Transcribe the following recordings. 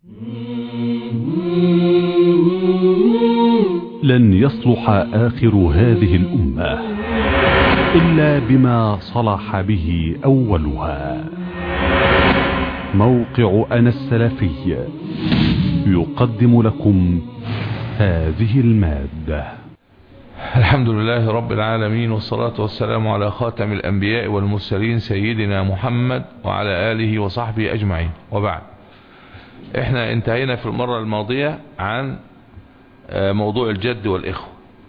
لن يصلح آخر هذه الأمة إلا بما صلح به أولها موقع أنا السلفي يقدم لكم هذه المادة الحمد لله رب العالمين والصلاة والسلام على خاتم الأنبياء والمرسلين سيدنا محمد وعلى آله وصحبه أجمعين وبعد احنا انتهينا في المرة الماضية عن موضوع الجد والإخوة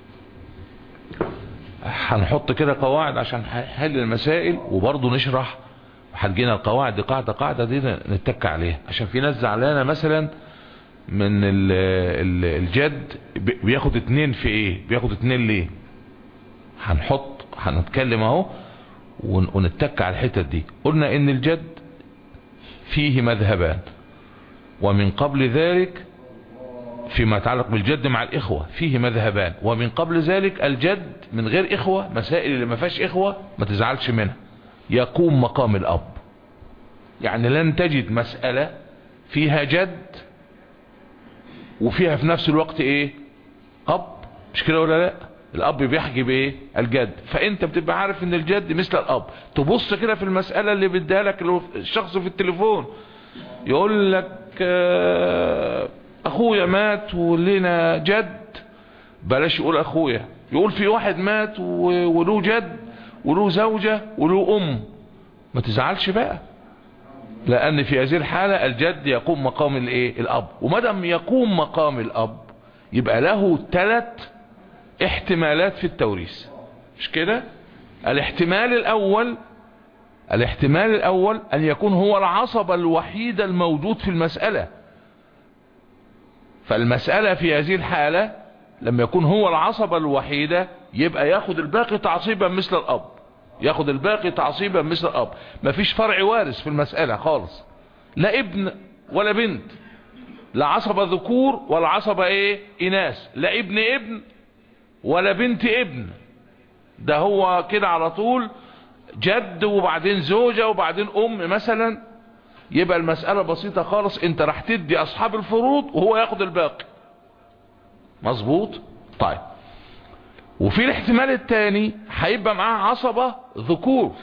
هنحط كده قواعد عشان حل المسائل وبرضه نشرح هتجينا القواعد دي قاعدة قاعدة دي نتك عليها عشان في ناس زعلانة مثلا من ال ال الجد بياخد اتنين في ايه بياخد اتنين ليه هنحط هنتكلم اهو ونتك على الحتت دي قلنا ان الجد فيه مذهبان ومن قبل ذلك فيما يتعلق بالجد مع الإخوة فيه مذهبان ومن قبل ذلك الجد من غير إخوة مسائل اللي ما فيهاش إخوة ما تزعلش منها يقوم مقام الأب يعني لن تجد مسألة فيها جد وفيها في نفس الوقت إيه أب مش كده ولا لا الأب بيحكي بإيه الجد فأنت بتبقى عارف إن الجد مثل الأب تبص كده في المسألة اللي بديها لك الشخص في التليفون يقول لك آه اخويا مات ولنا جد بلاش يقول اخويا يقول في واحد مات وله جد وله زوجة وله ام ما تزعلش بقى لان في هذه الحالة الجد يقوم مقام الايه الاب ومدام يقوم مقام الاب يبقى له ثلاث احتمالات في التوريث مش كده الاحتمال الاول الاحتمال الاول ان يكون هو العصب الوحيد الموجود في المسألة فالمسألة في هذه الحالة لما يكون هو العصبة الوحيدة يبقى ياخد الباقي تعصيبا مثل الأب ياخد الباقي تعصيبا مثل الأب مفيش فرع وارث في المسألة خالص لا ابن ولا بنت لا عصبة ذكور ولا عصبة ايه إناث لا ابن ابن ولا بنت ابن ده هو كده على طول جد وبعدين زوجة وبعدين أم مثلا يبقى المسألة بسيطة خالص انت راح تدي اصحاب الفروض وهو ياخد الباقي مظبوط طيب وفي الاحتمال الثاني هيبقى معاه عصبة ذكور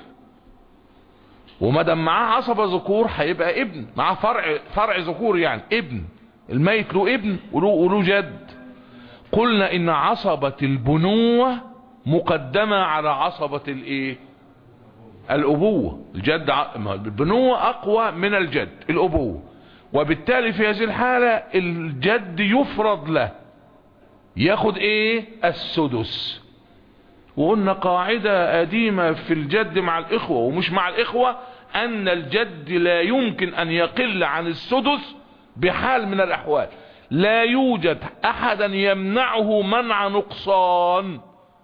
ومدام معاه عصبة ذكور هيبقى ابن معاه فرع فرع ذكور يعني ابن الميت له ابن وله وله جد قلنا ان عصبة البنوة مقدمة على عصبة الايه الأبوة الجد البنوة أقوى من الجد الأبوة وبالتالي في هذه الحالة الجد يفرض له ياخد ايه السدس وقلنا قاعدة قديمة في الجد مع الإخوة ومش مع الإخوة أن الجد لا يمكن أن يقل عن السدس بحال من الأحوال لا يوجد أحدا يمنعه منع نقصان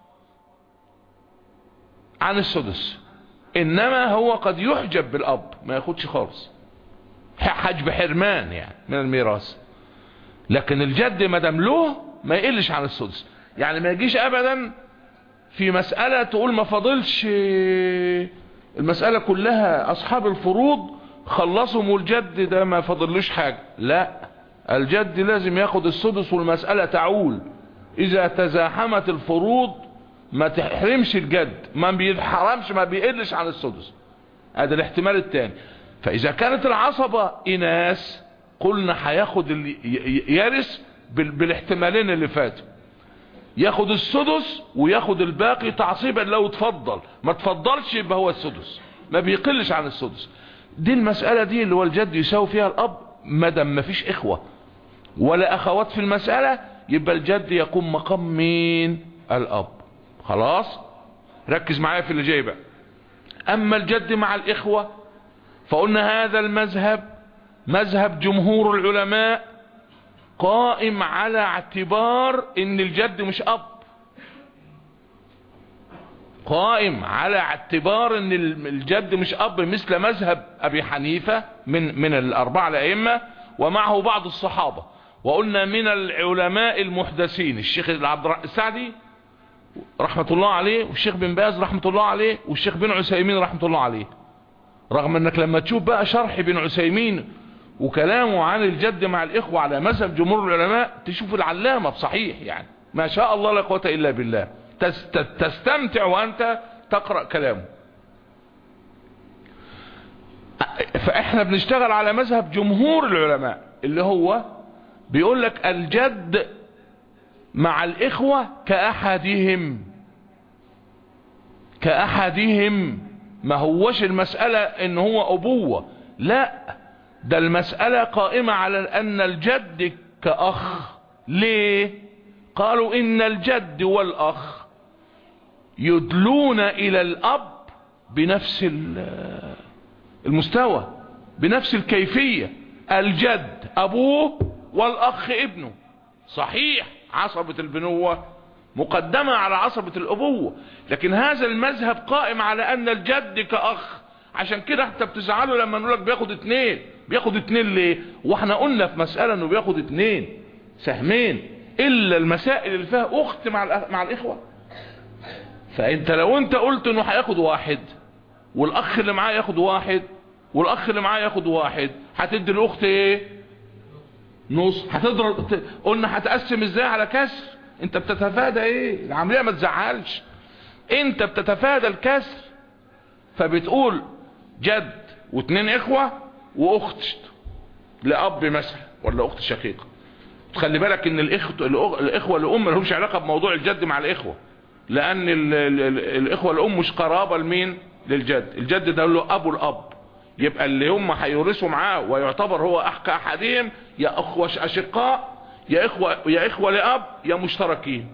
عن السدس انما هو قد يحجب بالاب ما ياخدش خالص حجب حرمان يعني من الميراث لكن الجد ما دام له ما يقلش عن السدس يعني ما يجيش ابدا في مسألة تقول ما فاضلش المسألة كلها اصحاب الفروض خلصهم والجد ده ما فاضلوش حاجة لا الجد لازم ياخد السدس والمسألة تعول اذا تزاحمت الفروض ما تحرمش الجد ما بيتحرمش ما بيقلش عن السدس هذا الاحتمال الثاني فاذا كانت العصبة اناث قلنا هياخد يرث بالاحتمالين اللي فاتوا ياخد السدس وياخد الباقي تعصيبا لو تفضل ما تفضلش يبقى هو السدس ما بيقلش عن السدس دي المسألة دي اللي هو الجد يساوي فيها الاب ما دام ما فيش اخوة ولا اخوات في المسألة يبقى الجد يقوم مقام مين الاب خلاص ركز معايا في اللي جاي بقى اما الجد مع الاخوة فقلنا هذا المذهب مذهب جمهور العلماء قائم على اعتبار ان الجد مش اب قائم على اعتبار ان الجد مش اب مثل مذهب ابي حنيفة من من الاربعة الائمة ومعه بعض الصحابة وقلنا من العلماء المحدثين الشيخ عبد السعدي رحمة الله عليه والشيخ بن باز رحمة الله عليه والشيخ بن عثيمين رحمة الله عليه رغم انك لما تشوف بقى شرح بن عثيمين وكلامه عن الجد مع الاخوة على مذهب جمهور العلماء تشوف العلامة بصحيح يعني ما شاء الله لا قوة الا بالله تستمتع وانت تقرأ كلامه فاحنا بنشتغل على مذهب جمهور العلماء اللي هو بيقول لك الجد مع الاخوة كاحدهم كاحدهم ما هوش المسألة ان هو ابوة لا ده المسألة قائمة على ان الجد كاخ ليه قالوا ان الجد والاخ يدلون الى الاب بنفس المستوى بنفس الكيفية الجد ابوه والاخ ابنه صحيح عصبة البنوة مقدمة على عصبة الابوة لكن هذا المذهب قائم على ان الجد كاخ عشان كده انت بتزعلوا لما نقولك بياخد اتنين بياخد اتنين ليه واحنا قلنا في مسألة انه بياخد اتنين سهمين الا المسائل اللي فيها اخت مع مع الاخوة فانت لو انت قلت انه هياخد واحد والاخ اللي معاه ياخد واحد والاخ اللي معاه ياخد واحد هتدي الاخت ايه نص هتضرب قلنا هتقسم ازاي على كسر انت بتتفادى ايه العملية ما تزعلش انت بتتفادى الكسر فبتقول جد واتنين اخوة واخت لاب مثلا ولا اخت شقيقة تخلي بالك ان الاخوة الاخوة الام لهمش علاقة بموضوع الجد مع الاخوة لان ال ال ال الاخوة الام مش قرابة لمين للجد الجد ده له ابو الاب يبقى اللي هم هيورثوا معاه ويعتبر هو احكى احدهم يا اخوة اشقاء يا اخوة يا اخوة لاب يا مشتركين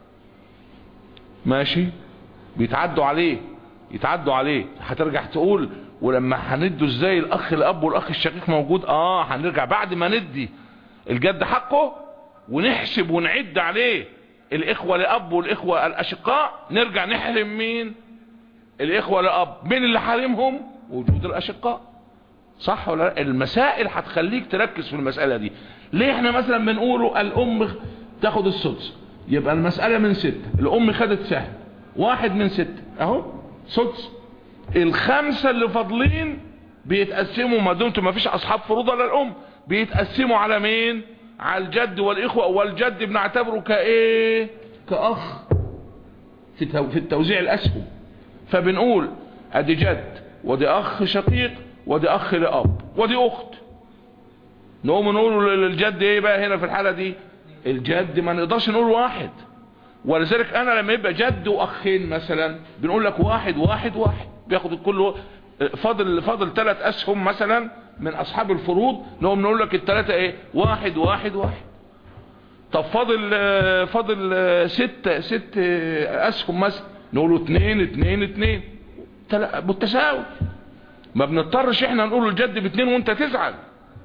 ماشي بيتعدوا عليه يتعدوا عليه هترجع تقول ولما هندوا ازاي الاخ الاب والاخ الشقيق موجود اه هنرجع بعد ما ندي الجد حقه ونحسب ونعد عليه الاخوة لاب والاخوة الاشقاء نرجع نحرم مين الاخوة لاب مين اللي حارمهم وجود الاشقاء صح ولا لا المسائل هتخليك تركز في المسألة دي ليه احنا مثلا بنقوله الام تاخد السدس يبقى المسألة من ستة الام خدت سهم واحد من ستة اهو سدس الخمسة اللي فاضلين بيتقسموا ما دمتوا ما فيش اصحاب فروض ولا الام بيتقسموا على مين على الجد والاخوة والجد بنعتبره كايه كاخ في في التوزيع الاسهم فبنقول ادي جد ودي اخ شقيق ودي اخ لاب ودي اخت نقوم نقول للجد ايه بقى هنا في الحالة دي الجد ما نقدرش نقول واحد ولذلك انا لما يبقى جد واخين مثلا بنقول لك واحد واحد واحد بياخد كله فاضل فاضل ثلاث اسهم مثلا من اصحاب الفروض نقوم نقول لك الثلاثه ايه واحد واحد واحد طب فاضل فاضل ست ست اسهم مثلا نقوله اتنين اتنين اتنين بالتساوي ما بنضطرش احنا نقول الجد باتنين وانت تزعل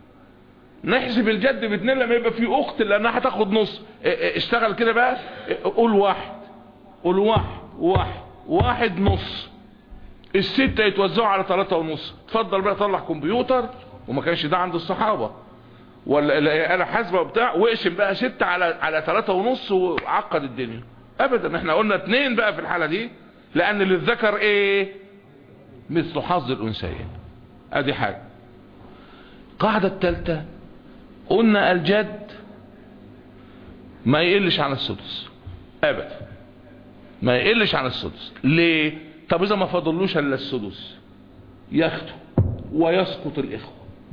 نحسب الجد باتنين لما يبقى في اخت لانها هتاخد نص اشتغل كده بقى قول واحد قول واحد واحد واحد نص الستة يتوزعوا على ثلاثة ونص تفضل بقى طلع كمبيوتر وما كانش ده عند الصحابة ولا انا حاسبة وبتاع واقسم بقى ستة على على ثلاثة ونص وعقد الدنيا ابدا احنا قلنا اتنين بقى في الحالة دي لان للذكر ايه مثل حظ الانثيين ادي حاجة القاعدة الثالثة قلنا الجد ما يقلش عن السدس ابدا ما يقلش عن السدس ليه طب اذا ما فضلوش الا السدس ياخده ويسقط الاخوة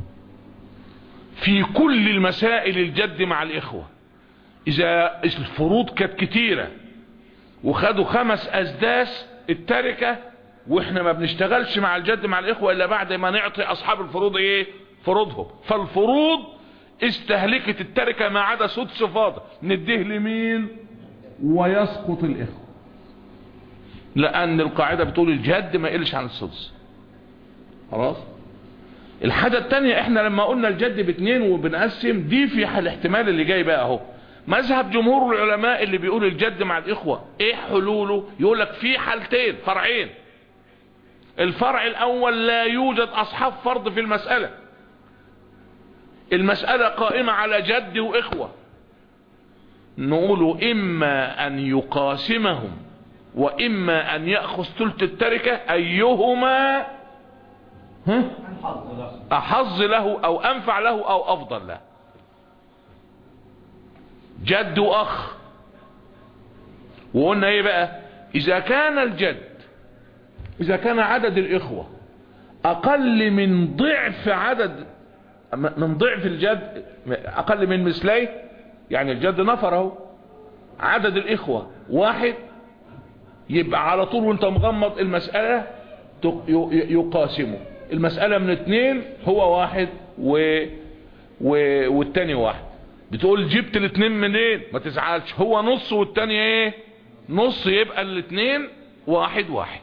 في كل المسائل الجد مع الاخوة اذا الفروض كانت كتيرة وخدوا خمس اسداس التركة واحنا ما بنشتغلش مع الجد مع الاخوة الا بعد ما نعطي اصحاب الفروض ايه فروضهم فالفروض استهلكت التركة ما عدا سدس فاضل نديه لمين ويسقط الاخوة لان القاعدة بتقول الجد ما يقلش عن السدس خلاص الحاجة التانية احنا لما قلنا الجد باتنين وبنقسم دي في الاحتمال اللي جاي بقى اهو مذهب جمهور العلماء اللي بيقول الجد مع الاخوة ايه حلوله يقول لك في حالتين فرعين الفرع الاول لا يوجد اصحاب فرض في المسألة المسألة قائمة على جد واخوة نقول اما ان يقاسمهم واما ان يأخذ ثلث التركة ايهما ها احظ له او انفع له او افضل له جد واخ وقلنا ايه بقى اذا كان الجد اذا كان عدد الاخوة اقل من ضعف عدد من ضعف الجد اقل من مثليه يعني الجد نفره عدد الاخوة واحد يبقى على طول وانت مغمض المسألة يقاسمه المسألة من اتنين هو واحد و... و... والتاني واحد بتقول جبت الاتنين منين ما تزعلش هو نص والتاني ايه نص يبقى الاتنين واحد واحد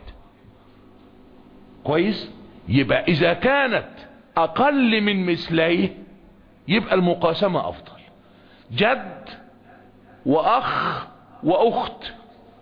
كويس يبقى اذا كانت اقل من مثليه يبقى المقاسمة افضل جد واخ واخت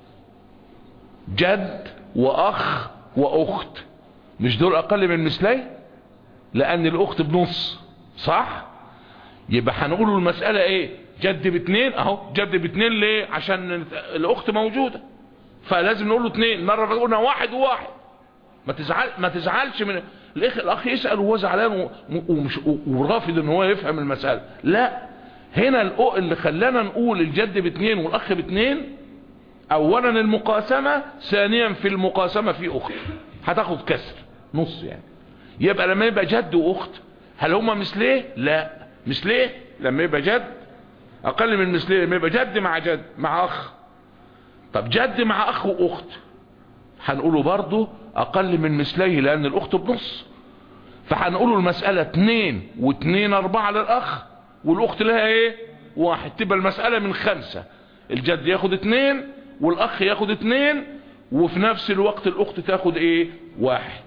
جد واخ واخت مش دول اقل من مثليه لان الاخت بنص صح يبقى هنقول المسألة ايه جد باتنين اهو جد باتنين ليه عشان الاخت موجودة فلازم نقول له اتنين مرة قلنا واحد وواحد ما تزعل ما تزعلش من الاخ الاخ يسأل وهو زعلان ومش ورافض ان هو يفهم المسألة لا هنا الأو اللي خلانا نقول الجد باتنين والاخ باتنين اولا المقاسمة ثانيا في المقاسمة في اخت هتاخد كسر نص يعني يبقى لما يبقى جد واخت هل هما مثليه لا مثليه لما يبقى جد اقل من مثليه لما يبقى جد مع جد مع اخ طب جد مع اخ واخت هنقوله برضه اقل من مثليه لان الاخت بنص فهنقوله المسألة اتنين واتنين اربعة للاخ والاخت لها ايه واحد تبقى المسألة من خمسة الجد ياخد اتنين والاخ ياخد اتنين وفي نفس الوقت الاخت تاخد ايه واحد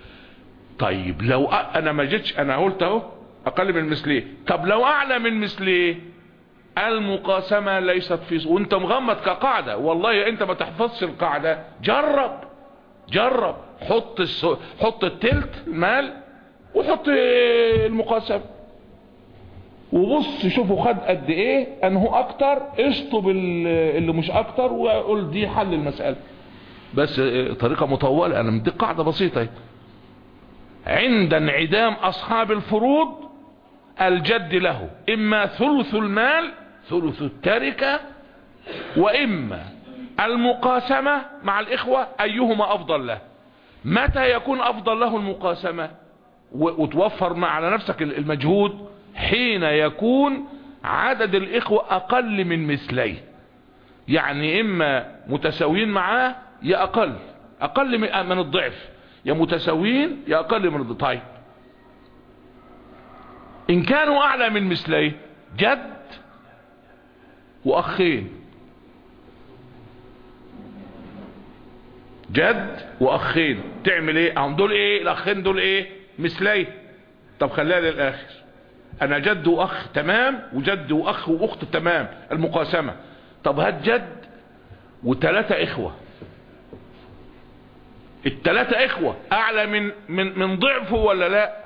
طيب لو أ... انا ما جيتش انا قلت اهو اقل من مثليه طب لو اعلى من مثليه المقاسمة ليست في وانت مغمض كقاعدة والله انت ما تحفظش القاعدة جرب جرب حط الس... حط التلت مال وحط المقاسمة وبص شوفوا خد قد ايه انه اكتر اشطب اللي مش اكتر وقول دي حل المسألة بس طريقة مطولة انا مدي قاعدة بسيطة عند انعدام اصحاب الفروض الجد له اما ثلث المال ثلث التركة واما المقاسمة مع الاخوة ايهما افضل له متى يكون افضل له المقاسمة وتوفر مع على نفسك المجهود حين يكون عدد الاخوة اقل من مثليه يعني اما متساويين معاه يا اقل اقل من الضعف يا متساويين يا اقل من الضعف طيب ان كانوا اعلى من مثليه جد واخين جد واخين تعمل ايه هم دول ايه الاخين دول ايه مثليه طب خليها للاخر انا جد واخ تمام وجد واخ واخت تمام المقاسمة طب هات جد وثلاثة اخوة الثلاثة اخوة اعلى من من من ضعفه ولا لا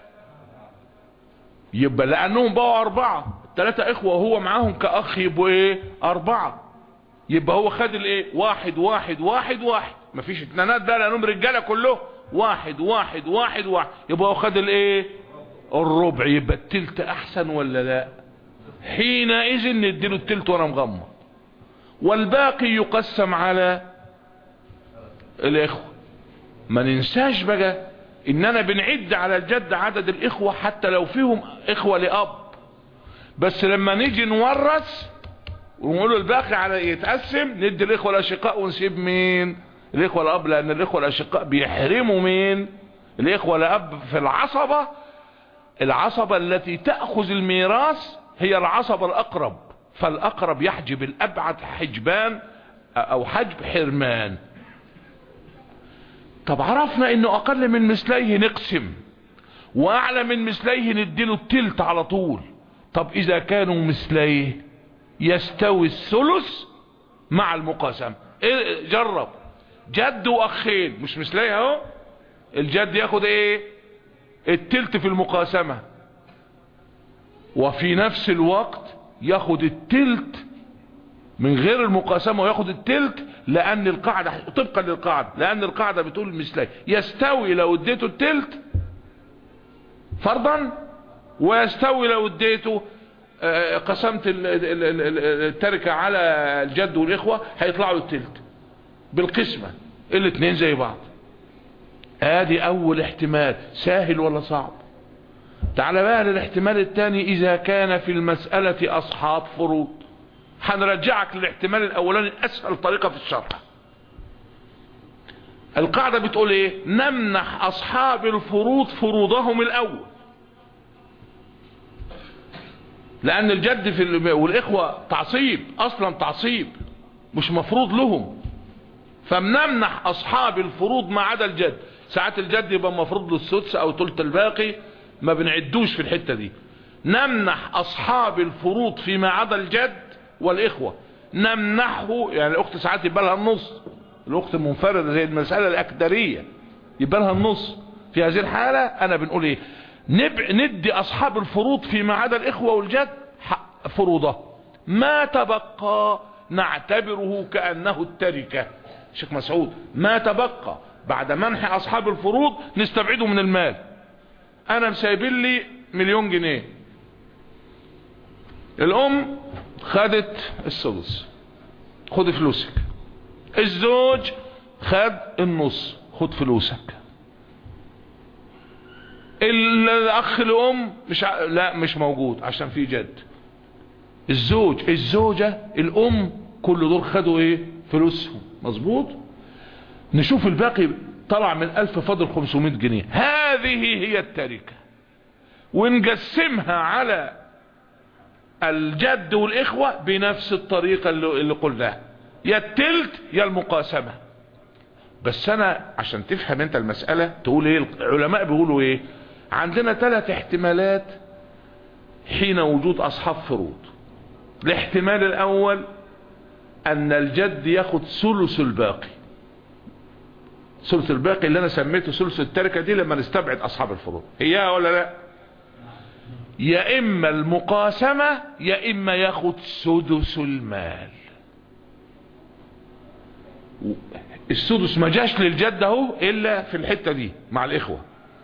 يبقى لانهم بقوا اربعة الثلاثة اخوة وهو معاهم كاخ يبقوا ايه اربعة يبقى هو خد الايه واحد واحد واحد واحد مفيش اتنانات بقى لانهم رجالة كله واحد واحد واحد واحد يبقى هو خد الايه الربع يبقى التلت احسن ولا لا حينئذ نديله التلت وانا مغمض والباقي يقسم على الاخوة ما ننساش بقى اننا بنعد على الجد عدد الاخوة حتى لو فيهم اخوة لاب بس لما نيجي نورث ونقول الباقي على يتقسم ندي الاخوة الاشقاء ونسيب مين الاخوة الاب لان الاخوة الاشقاء بيحرموا مين الاخوة الاب في العصبة العصبة التي تأخذ الميراث هي العصبة الأقرب فالأقرب يحجب الأبعد حجبان أو حجب حرمان طب عرفنا انه اقل من مثليه نقسم واعلى من مثليه نديله التلت على طول طب اذا كانوا مثليه يستوي الثلث مع المقاسمة إيه جرب جد واخين مش مثليه اهو الجد ياخد ايه التلت في المقاسمة وفي نفس الوقت ياخد التلت من غير المقاسمة وياخد التلت لان القاعدة طبقا للقاعدة لان القاعدة بتقول مثلي يستوي لو اديته التلت فرضا ويستوي لو اديته آه، قسمت ال- ال- ال- ال- التركة على الجد والإخوة هيطلعوا التلت بالقسمة الاتنين زي بعض ادي اول احتمال سهل ولا صعب تعال بقى للاحتمال الثاني اذا كان في المسألة اصحاب فروض هنرجعك للاحتمال الاولاني اسهل طريقة في الشرح القاعدة بتقول ايه نمنح اصحاب الفروض فروضهم الاول لان الجد في ال- والاخوة تعصيب اصلا تعصيب مش مفروض لهم فبنمنح اصحاب الفروض ما عدا الجد ساعات الجد يبقى مفروض له السدس او تلت الباقي ما بنعدوش في الحتة دي نمنح اصحاب الفروض فيما عدا الجد والاخوة نمنحه يعني الاخت ساعات يبقى لها النص الاخت المنفردة زي المسألة الاكدرية يبقى لها النص في هذه الحالة انا بنقول ايه نب... ندي اصحاب الفروض فيما عدا الاخوة والجد حق فروضه ما تبقى نعتبره كأنه التركة شيخ مسعود ما تبقى بعد منح اصحاب الفروض نستبعده من المال انا مسايبين لي مليون جنيه الام خدت السدس خد فلوسك الزوج خد النص خد فلوسك الاخ الام مش ع... لا مش موجود عشان في جد الزوج الزوجة الام كل دول خدوا ايه فلوسهم مظبوط نشوف الباقي طلع من الف فاضل 500 جنيه هذه هي التركة ونقسمها على الجد والاخوة بنفس الطريقة اللي, اللي قلناها يا التلت يا المقاسمة بس انا عشان تفهم انت المسألة تقول ايه العلماء بيقولوا ايه عندنا ثلاث احتمالات حين وجود اصحاب فروض الاحتمال الاول ان الجد ياخد ثلث الباقي ثلث الباقي اللي انا سميته ثلث التركة دي لما نستبعد اصحاب الفروض هي ولا لا يا اما المقاسمة يا اما ياخد سدس المال السدس ما جاش للجد اهو الا في الحتة دي مع الاخوة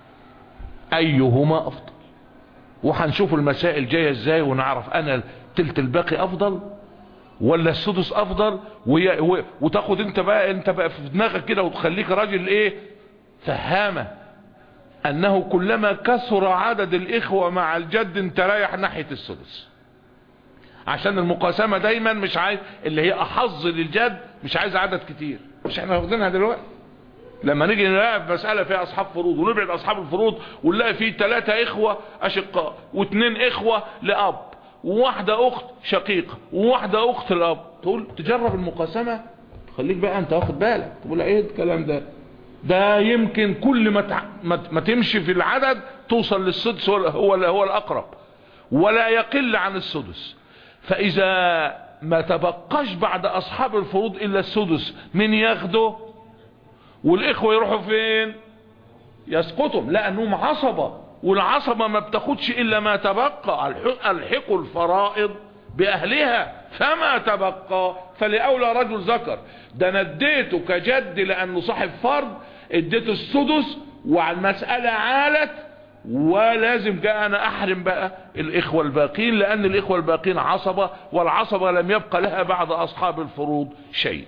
ايهما افضل وهنشوف المسائل جاية ازاي ونعرف انا تلت الباقي افضل ولا السدس افضل وي... و... وتاخد انت بقى انت بقى في دماغك كده وتخليك راجل ايه فهامة انه كلما كثر عدد الاخوة مع الجد انت رايح ناحية السدس عشان المقاسمة دايما مش عايز اللي هي احظ للجد مش عايز عدد كتير مش احنا واخدينها دلوقتي لما نيجي نلاقي في مسألة فيها اصحاب فروض ونبعد اصحاب الفروض ونلاقي فيه ثلاثة اخوة اشقاء واثنين اخوة لاب وواحدة اخت شقيقة وواحدة اخت الاب تقول تجرب المقاسمة خليك بقى انت واخد بالك تقول ايه الكلام ده ده يمكن كل ما, تع... ما... ما تمشي في العدد توصل للسدس هو هو, هو الاقرب ولا يقل عن السدس فاذا ما تبقاش بعد اصحاب الفروض الا السدس من ياخده والاخوة يروحوا فين يسقطهم لانهم عصبة والعصبة ما بتاخدش الا ما تبقى الحق الفرائض باهلها فما تبقى فلأولى رجل ذكر ده انا اديته كجد لانه صاحب فرض اديته السدس والمسألة عالت ولازم جاء انا احرم بقى الاخوة الباقين لان الاخوة الباقين عصبة والعصبة لم يبقى لها بعد اصحاب الفروض شيء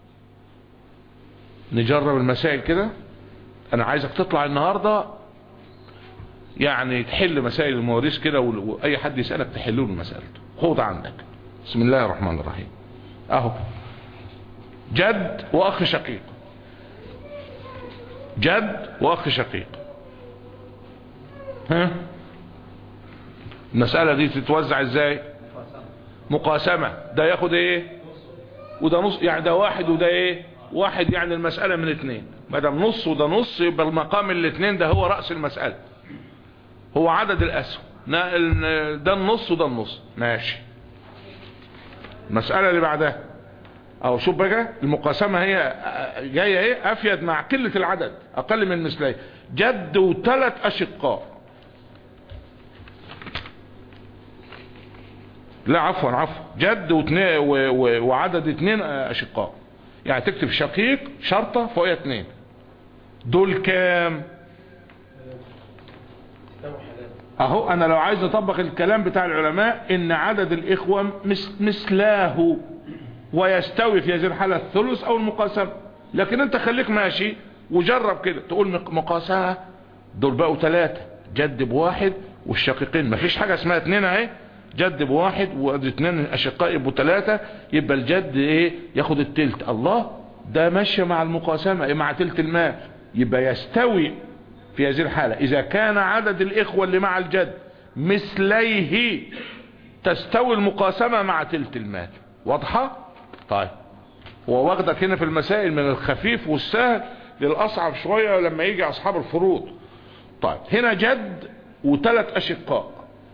نجرب المسائل كده انا عايزك تطلع النهاردة يعني تحل مسائل المواريث كده واي حد يسألك تحله له مسألته خذ عندك بسم الله الرحمن الرحيم اهو جد واخ شقيق جد واخ شقيق ها المسألة دي تتوزع ازاي مقاسمة ده ياخد ايه وده نص يعني ده واحد وده ايه واحد يعني المسألة من اتنين ما دام نص وده نص يبقى المقام الاتنين ده هو رأس المسألة هو عدد الاسهم ده النص وده النص ماشي المسألة اللي بعدها او شوف بقى المقاسمة هي جاية ايه افيد مع قلة العدد اقل من مثلين جد وثلاث اشقاء لا عفوا عفوا جد واثنين وعدد اثنين اشقاء يعني تكتب شقيق شرطة فوقيها اثنين دول كام اهو انا لو عايز اطبق الكلام بتاع العلماء ان عدد الاخوة مس مثلاه ويستوي في هذه الحالة الثلث او المقاسمة لكن انت خليك ماشي وجرب كده تقول مقاسمة دول بقوا ثلاثة جد بواحد والشقيقين مفيش حاجة اسمها اتنين اهي جد بواحد واثنين اشقاء يبقوا ثلاثة يبقى الجد ايه ياخد التلت الله ده ماشي مع المقاسمة مع تلت المال يبقى يستوي في هذه الحالة اذا كان عدد الاخوة اللي مع الجد مثليه تستوي المقاسمة مع تلت المال واضحة طيب هو واخدك هنا في المسائل من الخفيف والسهل للاصعب شوية لما يجي اصحاب الفروض طيب هنا جد وثلاث اشقاء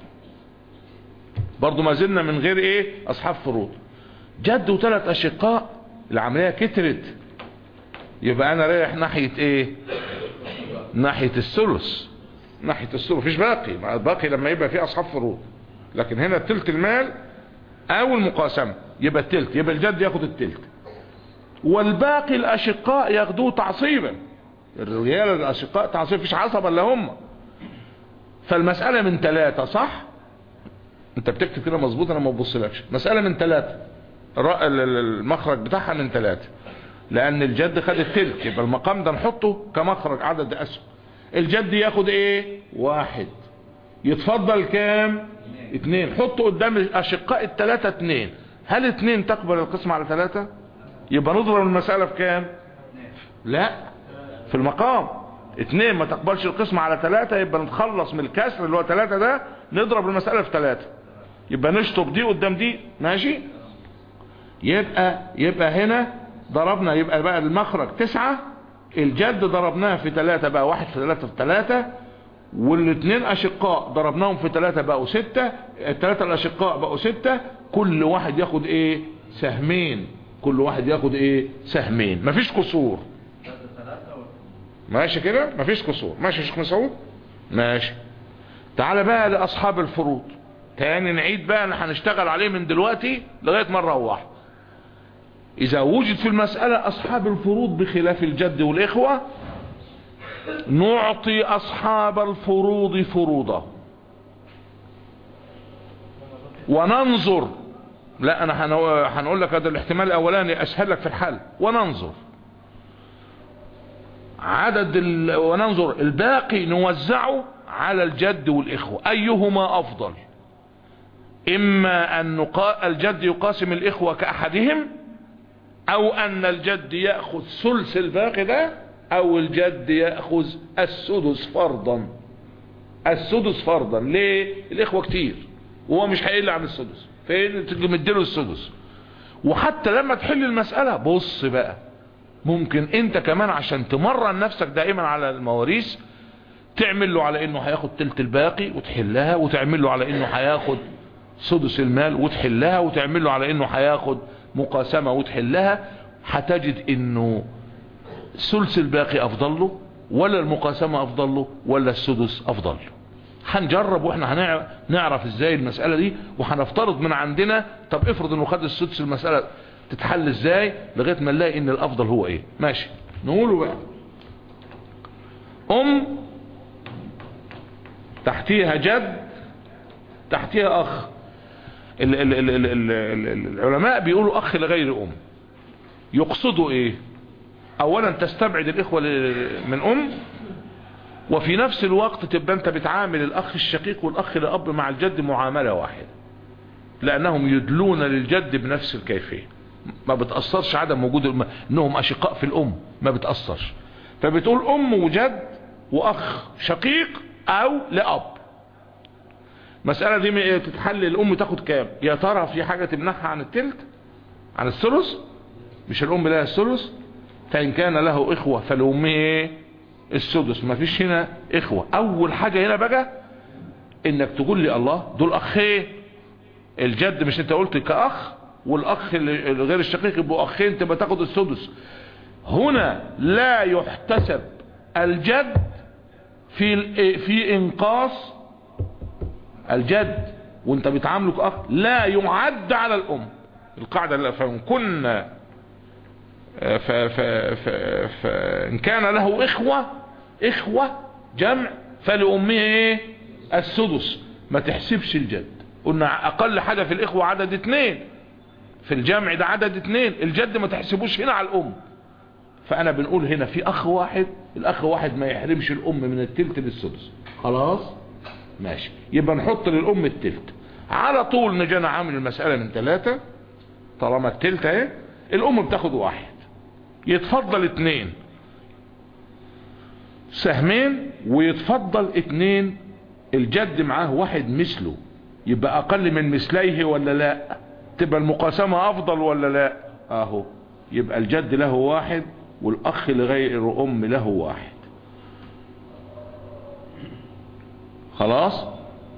برضو ما زلنا من غير ايه اصحاب فروض جد وثلاث اشقاء العملية كترت يبقى انا رايح ناحية ايه ناحية الثلث ناحية الثلث مفيش باقي ما الباقي لما يبقى فيه اصحاب فروض لكن هنا تلت المال او المقاسمة يبقى التلت يبقى الجد ياخد التلت والباقي الاشقاء ياخدوه تعصيبا الرجال الاشقاء تعصيب مفيش عصبة الا هم فالمسألة من ثلاثة صح انت بتكتب كده مظبوط انا ما ببصلكش مسألة من ثلاثة المخرج بتاعها من ثلاثة لان الجد خد التلت يبقى المقام ده نحطه كمخرج عدد اسهم الجد ياخد ايه واحد يتفضل كام اتنين حطه قدام الاشقاء الثلاثة اتنين هل اتنين تقبل القسم على ثلاثة يبقى نضرب المسألة في كام لا في المقام اتنين ما تقبلش القسم على ثلاثة يبقى نتخلص من الكسر اللي هو ثلاثة ده نضرب المسألة في ثلاثة يبقى نشطب دي قدام دي ماشي يبقى يبقى هنا ضربنا يبقى بقى المخرج تسعة الجد ضربناه في ثلاثة بقى واحد في ثلاثة في ثلاثة والاثنين اشقاء ضربناهم في ثلاثة بقوا ستة الثلاثة الاشقاء بقوا ستة كل واحد ياخد ايه سهمين كل واحد ياخد ايه سهمين مفيش قصور ماشي كده مفيش قصور ماشي يا شيخ مسعود ماشي تعال بقى لاصحاب الفروض تاني نعيد بقى ان هنشتغل عليه من دلوقتي لغايه ما نروح اذا وجد في المسألة اصحاب الفروض بخلاف الجد والاخوة نعطي اصحاب الفروض فروضا وننظر لا انا هنقول لك هذا الاحتمال الاولاني اسهل لك في الحل وننظر عدد ال... وننظر الباقي نوزعه على الجد والاخوة ايهما افضل اما ان نقا... الجد يقاسم الاخوة كاحدهم او ان الجد يأخذ ثلث الباقي ده او الجد يأخذ السدس فرضا السدس فرضا ليه الاخوة كتير وهو مش هيقل عن السدس فين تجي مديله السدس وحتى لما تحل المسألة بص بقى ممكن انت كمان عشان تمرن نفسك دائما على المواريث تعمل له على انه هياخد تلت الباقي وتحلها وتعمل له على انه هياخد سدس المال وتحلها وتعمل له على انه هياخد مقاسمة وتحلها هتجد انه ثلث الباقي افضل له ولا المقاسمة افضل له ولا السدس افضل له هنجرب واحنا هنعرف ازاي المسألة دي وهنفترض من عندنا طب افرض انه خد السدس المسألة تتحل ازاي لغاية ما نلاقي ان الافضل هو ايه ماشي نقوله بقى ام تحتيها جد تحتيها اخ ال ال ال ال ال ال العلماء بيقولوا اخ لغير ام يقصدوا ايه اولا تستبعد الاخوة من ام وفي نفس الوقت تبقى انت بتعامل الاخ الشقيق والاخ الاب مع الجد معاملة واحدة لانهم يدلون للجد بنفس الكيفية ما بتأثرش عدم وجود الم... انهم اشقاء في الام ما بتأثرش فبتقول ام وجد واخ شقيق او لاب مسألة دي تتحل الام تاخد كام يا ترى في حاجة تمنعها عن التلت عن الثلث مش الام لها الثلث فان كان له اخوة فالام ايه السدس ما فيش هنا اخوة اول حاجة هنا بقى انك تقول لي الله دول اخين الجد مش انت قلت كاخ والاخ الغير الشقيق يبقوا اخين تبقى تاخد السدس هنا لا يحتسب الجد في في انقاص الجد وانت بتعامله كاخ لا يعد على الام القاعدة اللي فان كنا فان كان له اخوة اخوة جمع فلأمه ايه السدس ما تحسبش الجد قلنا اقل حاجة في الاخوة عدد اتنين في الجمع ده عدد اتنين الجد ما تحسبوش هنا على الام فانا بنقول هنا في اخ واحد الاخ واحد ما يحرمش الام من التلت للسدس خلاص ماشي يبقى نحط للام التلت على طول نجينا عامل المسألة من ثلاثة طالما التلت اهي الام بتاخد واحد يتفضل اتنين سهمين ويتفضل اتنين الجد معاه واحد مثله يبقى اقل من مثليه ولا لا تبقى المقاسمة افضل ولا لا اهو يبقى الجد له واحد والاخ لغير ام له واحد خلاص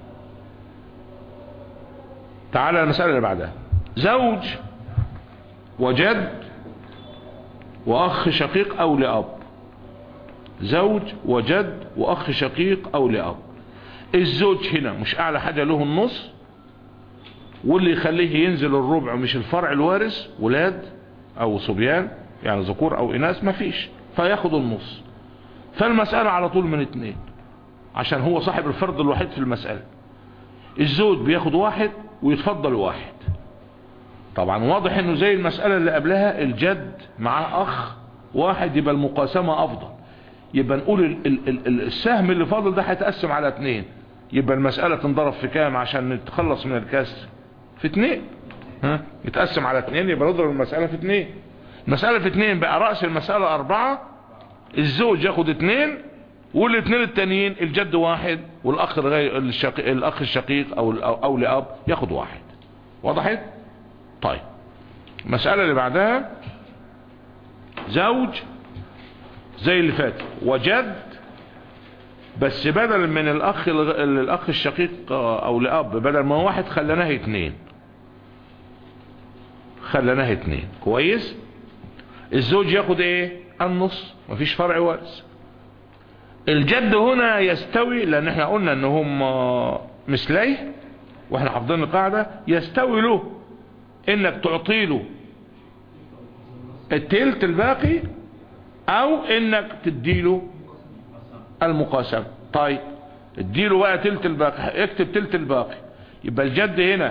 تعالى المسألة اللي بعدها زوج وجد واخ شقيق او لاب زوج وجد واخ شقيق او لاب الزوج هنا مش اعلى حاجة له النص واللي يخليه ينزل الربع مش الفرع الوارث ولاد او صبيان يعني ذكور او اناث مفيش فياخد النص فالمسألة على طول من اتنين عشان هو صاحب الفرد الوحيد في المسألة الزوج بياخد واحد ويتفضل واحد طبعا واضح انه زي المسألة اللي قبلها الجد معاه اخ واحد يبقى المقاسمة افضل يبقى نقول ال ال ال السهم اللي فاضل ده هيتقسم على اتنين يبقى المسألة تنضرب في كام عشان نتخلص من الكسر في اتنين ها يتقسم على اتنين يبقى نضرب المسألة في اتنين المسألة في اتنين بقى رأس المسألة اربعة الزوج ياخد اتنين والاثنين التانيين الجد واحد والاخ الغير الشقيق الاخ الشقيق او او لاب ياخد واحد وضحت طيب المسألة اللي بعدها زوج زي اللي فات وجد بس بدل من الاخ الاخ الشقيق او لاب بدل ما واحد خلناه اتنين خلناه اتنين كويس الزوج ياخد ايه النص مفيش فرع وارث الجد هنا يستوي لان احنا قلنا ان هم مثليه واحنا حافظين القاعدة يستوي له انك تعطي له التلت الباقي او انك تديله المقاسمة طيب اديله بقى تلت الباقي اكتب تلت الباقي يبقى الجد هنا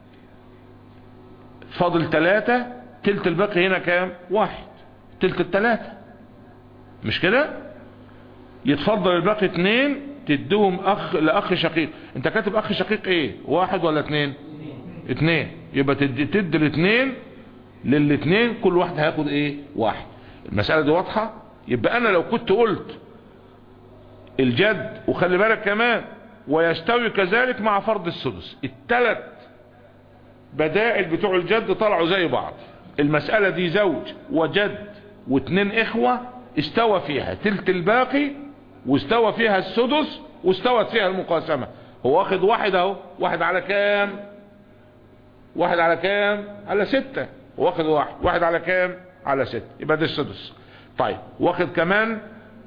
فاضل ثلاثة تلت الباقي هنا كام واحد تلت الثلاثة مش كده يتفضل الباقي اتنين تدهم اخ لاخ شقيق انت كاتب اخ شقيق ايه واحد ولا اتنين اتنين يبقى تدي تدي الاتنين للاتنين كل واحد هياخد ايه واحد المسألة دي واضحة يبقى انا لو كنت قلت الجد وخلي بالك كمان ويستوي كذلك مع فرض السدس التلت بدائل بتوع الجد طلعوا زي بعض المسألة دي زوج وجد واتنين اخوة استوى فيها تلت الباقي واستوى فيها السدس واستوت فيها المقاسمة هو واخد واحد اهو واحد على كام واحد على كام على ستة واخد واحد واحد على كام على ستة يبقى ده السدس طيب واخد كمان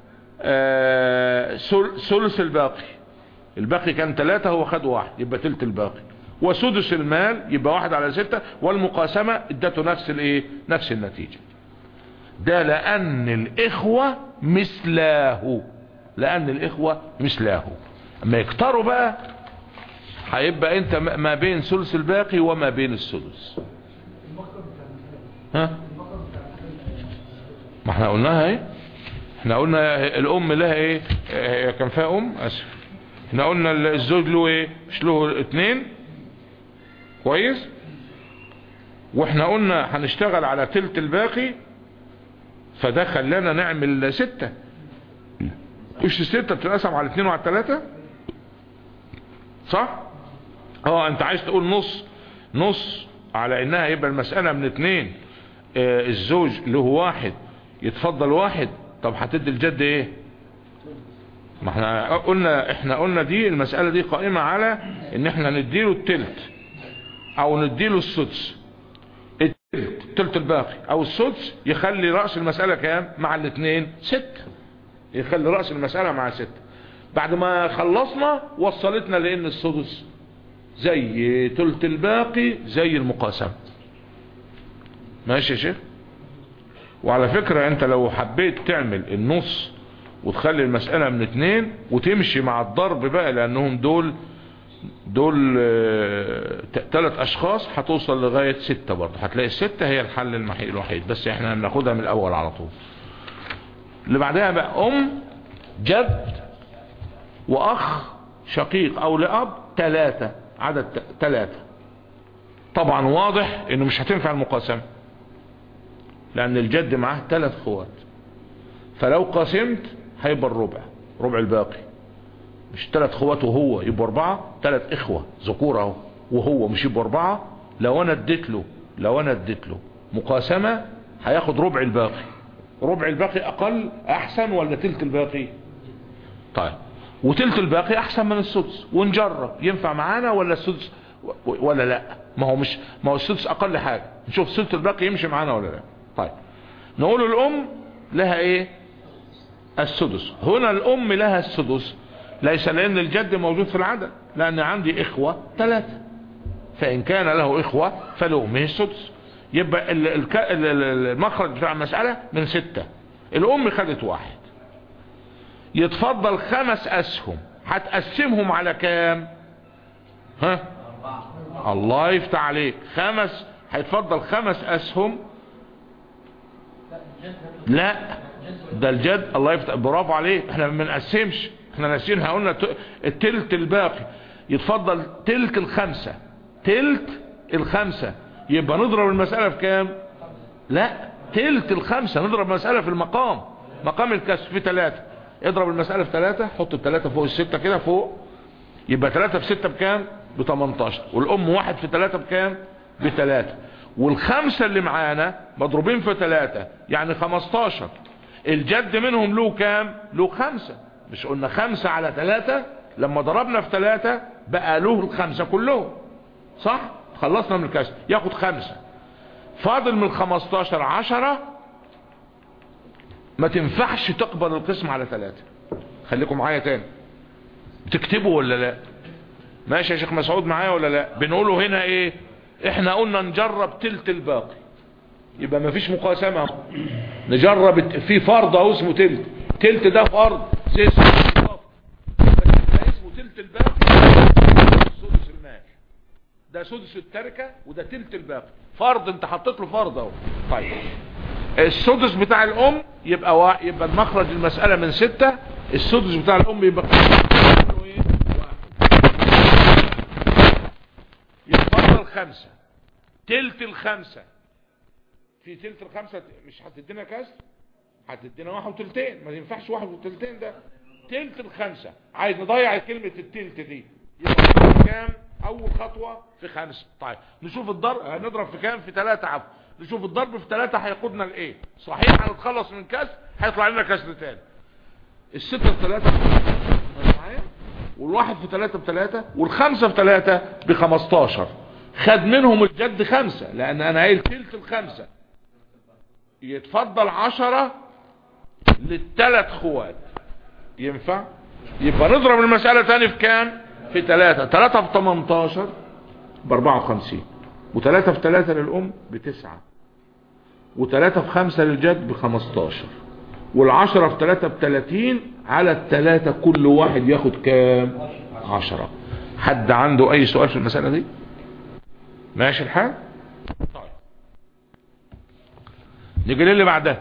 آه ثلث الباقي الباقي كان ثلاثة هو خد واحد يبقى تلت الباقي وسدس المال يبقى واحد على ستة والمقاسمة ادته نفس الايه نفس النتيجة ده لان الاخوة مثلاه لان الاخوة مثلاه اما يكتروا بقى هيبقى انت ما بين ثلث الباقي وما بين السدس ها ما احنا قلناها ايه احنا قلنا الام لها ايه اه كان فيها ام اسف احنا قلنا الزوج له ايه مش له اتنين كويس واحنا قلنا هنشتغل على تلت الباقي فده خلانا نعمل ستة مش الستة بتنقسم على اتنين وعلى التلاتة صح اه انت عايز تقول نص نص على انها يبقى المسألة من اتنين اه الزوج له واحد يتفضل واحد طب هتدي الجد ايه ما احنا قلنا احنا قلنا دي المسألة دي قائمة على ان احنا نديله التلت او نديله السدس التلت التلت الباقي او السدس يخلي رأس المسألة كام مع الاثنين ست يخلي رأس المسألة مع ست بعد ما خلصنا وصلتنا لان السدس زي تلت الباقي زي المقاسمة ماشي يا شيخ وعلى فكرة انت لو حبيت تعمل النص وتخلي المسألة من اتنين وتمشي مع الضرب بقى لانهم دول دول آه، ت- تلات اشخاص هتوصل لغاية ستة برضه هتلاقي الستة هي الحل المحي- الوحيد بس احنا بناخدها من الاول على طول اللي بعدها بقى ام جد واخ شقيق او لاب تلاتة عدد ت- تلاتة طبعا واضح انه مش هتنفع المقاسمة لان الجد معاه تلات اخوات فلو قسمت هيبقى الربع ربع الباقي مش تلات اخوات وهو يبقى اربعة تلات اخوة ذكور اهو وهو مش يبقى اربعة لو انا اديت له لو انا اديت له مقاسمة هياخد ربع الباقي ربع الباقي اقل احسن ولا تلت الباقي طيب وتلت الباقي احسن من السدس ونجرب ينفع معانا ولا السدس و- ولا لا ما هو مش ما هو السدس اقل حاجة نشوف تلت الباقي يمشي معانا ولا لا طيب نقول الام لها ايه السدس هنا الام لها السدس ليس لان الجد موجود في العدد لان عندي اخوة ثلاثة فان كان له اخوة فلأمه السدس يبقى ال- الك- ال- ال- المخرج بتاع المسألة من ستة الام خدت واحد يتفضل خمس اسهم هتقسمهم على كام ها الله يفتح عليك خمس هيتفضل خمس اسهم لا ده الجد الله يفتح برافو عليك احنا ما بنقسمش احنا ناسينها قلنا ت- التلت الباقي يتفضل تلت الخمسة تلت الخمسة يبقى نضرب المسألة في كام لا تلت الخمسة نضرب المسألة في المقام مقام الكسر في ثلاثة اضرب المسألة في ثلاثة حط الثلاثة فوق الستة كده فوق يبقى ثلاثة في ستة بكام ب 18 والام واحد في ثلاثة بكام بثلاثة والخمسة اللي معانا مضروبين في ثلاثة يعني 15 الجد منهم له كام له خمسة مش قلنا خمسة على ثلاثة لما ضربنا في ثلاثة بقى له الخمسة كلهم صح خلصنا من الكسر ياخد خمسة فاضل من 15 عشرة ما تنفعش تقبل القسم على ثلاثة خليكم معايا تاني تكتبوا ولا لا ماشي يا شيخ مسعود معايا ولا لا بنقوله هنا ايه احنا قلنا نجرب تلت الباقي يبقى ما فيش مقاسمة اهو. نجرب الت- في فرض اهو اسمه تلت تلت ده فرض زي اسمه بالظبط. بس ده اسمه تلت الباقي سدس المال ده سدس التركة وده تلت الباقي فرض انت حطيت له فرض اهو طيب السدس بتاع الام يبقى وا... يبقى المخرج المسألة من ستة السدس بتاع الام يبقى منه ايه واحد يتفضل خمسة تلت الخمسة في تلت الخمسة مش هتدينا كسر هتدينا واحد وتلتين ما ينفعش واحد وتلتين ده تلت الخمسة عايز نضيع كلمة التلت دي يبقى نضرب كام اول خطوة في خمسة طيب نشوف الضرب هنضرب في كام في ثلاثة عفوا نشوف الضرب في ثلاثة هيقودنا لايه صحيح هنتخلص من كسر هيطلع لنا كسر تاني الستة بثلاثة معايا والواحد في ثلاثة بثلاثة والخمسة في ثلاثة بخمستاشر خد منهم الجد خمسة لان انا قايل تلت الخمسة يتفضل عشرة للثلاث خوات ينفع يبقى نضرب المسألة تاني في كام في ثلاثة ثلاثة في 18 ب 54 وثلاثة في ثلاثة للأم بتسعة وثلاثة في خمسة للجد بخمستاشر والعشرة في ثلاثة بثلاثين على الثلاثة كل واحد ياخد كام عشرة حد عنده اي سؤال في المسألة دي ماشي الحال طيب نيجي للي بعدها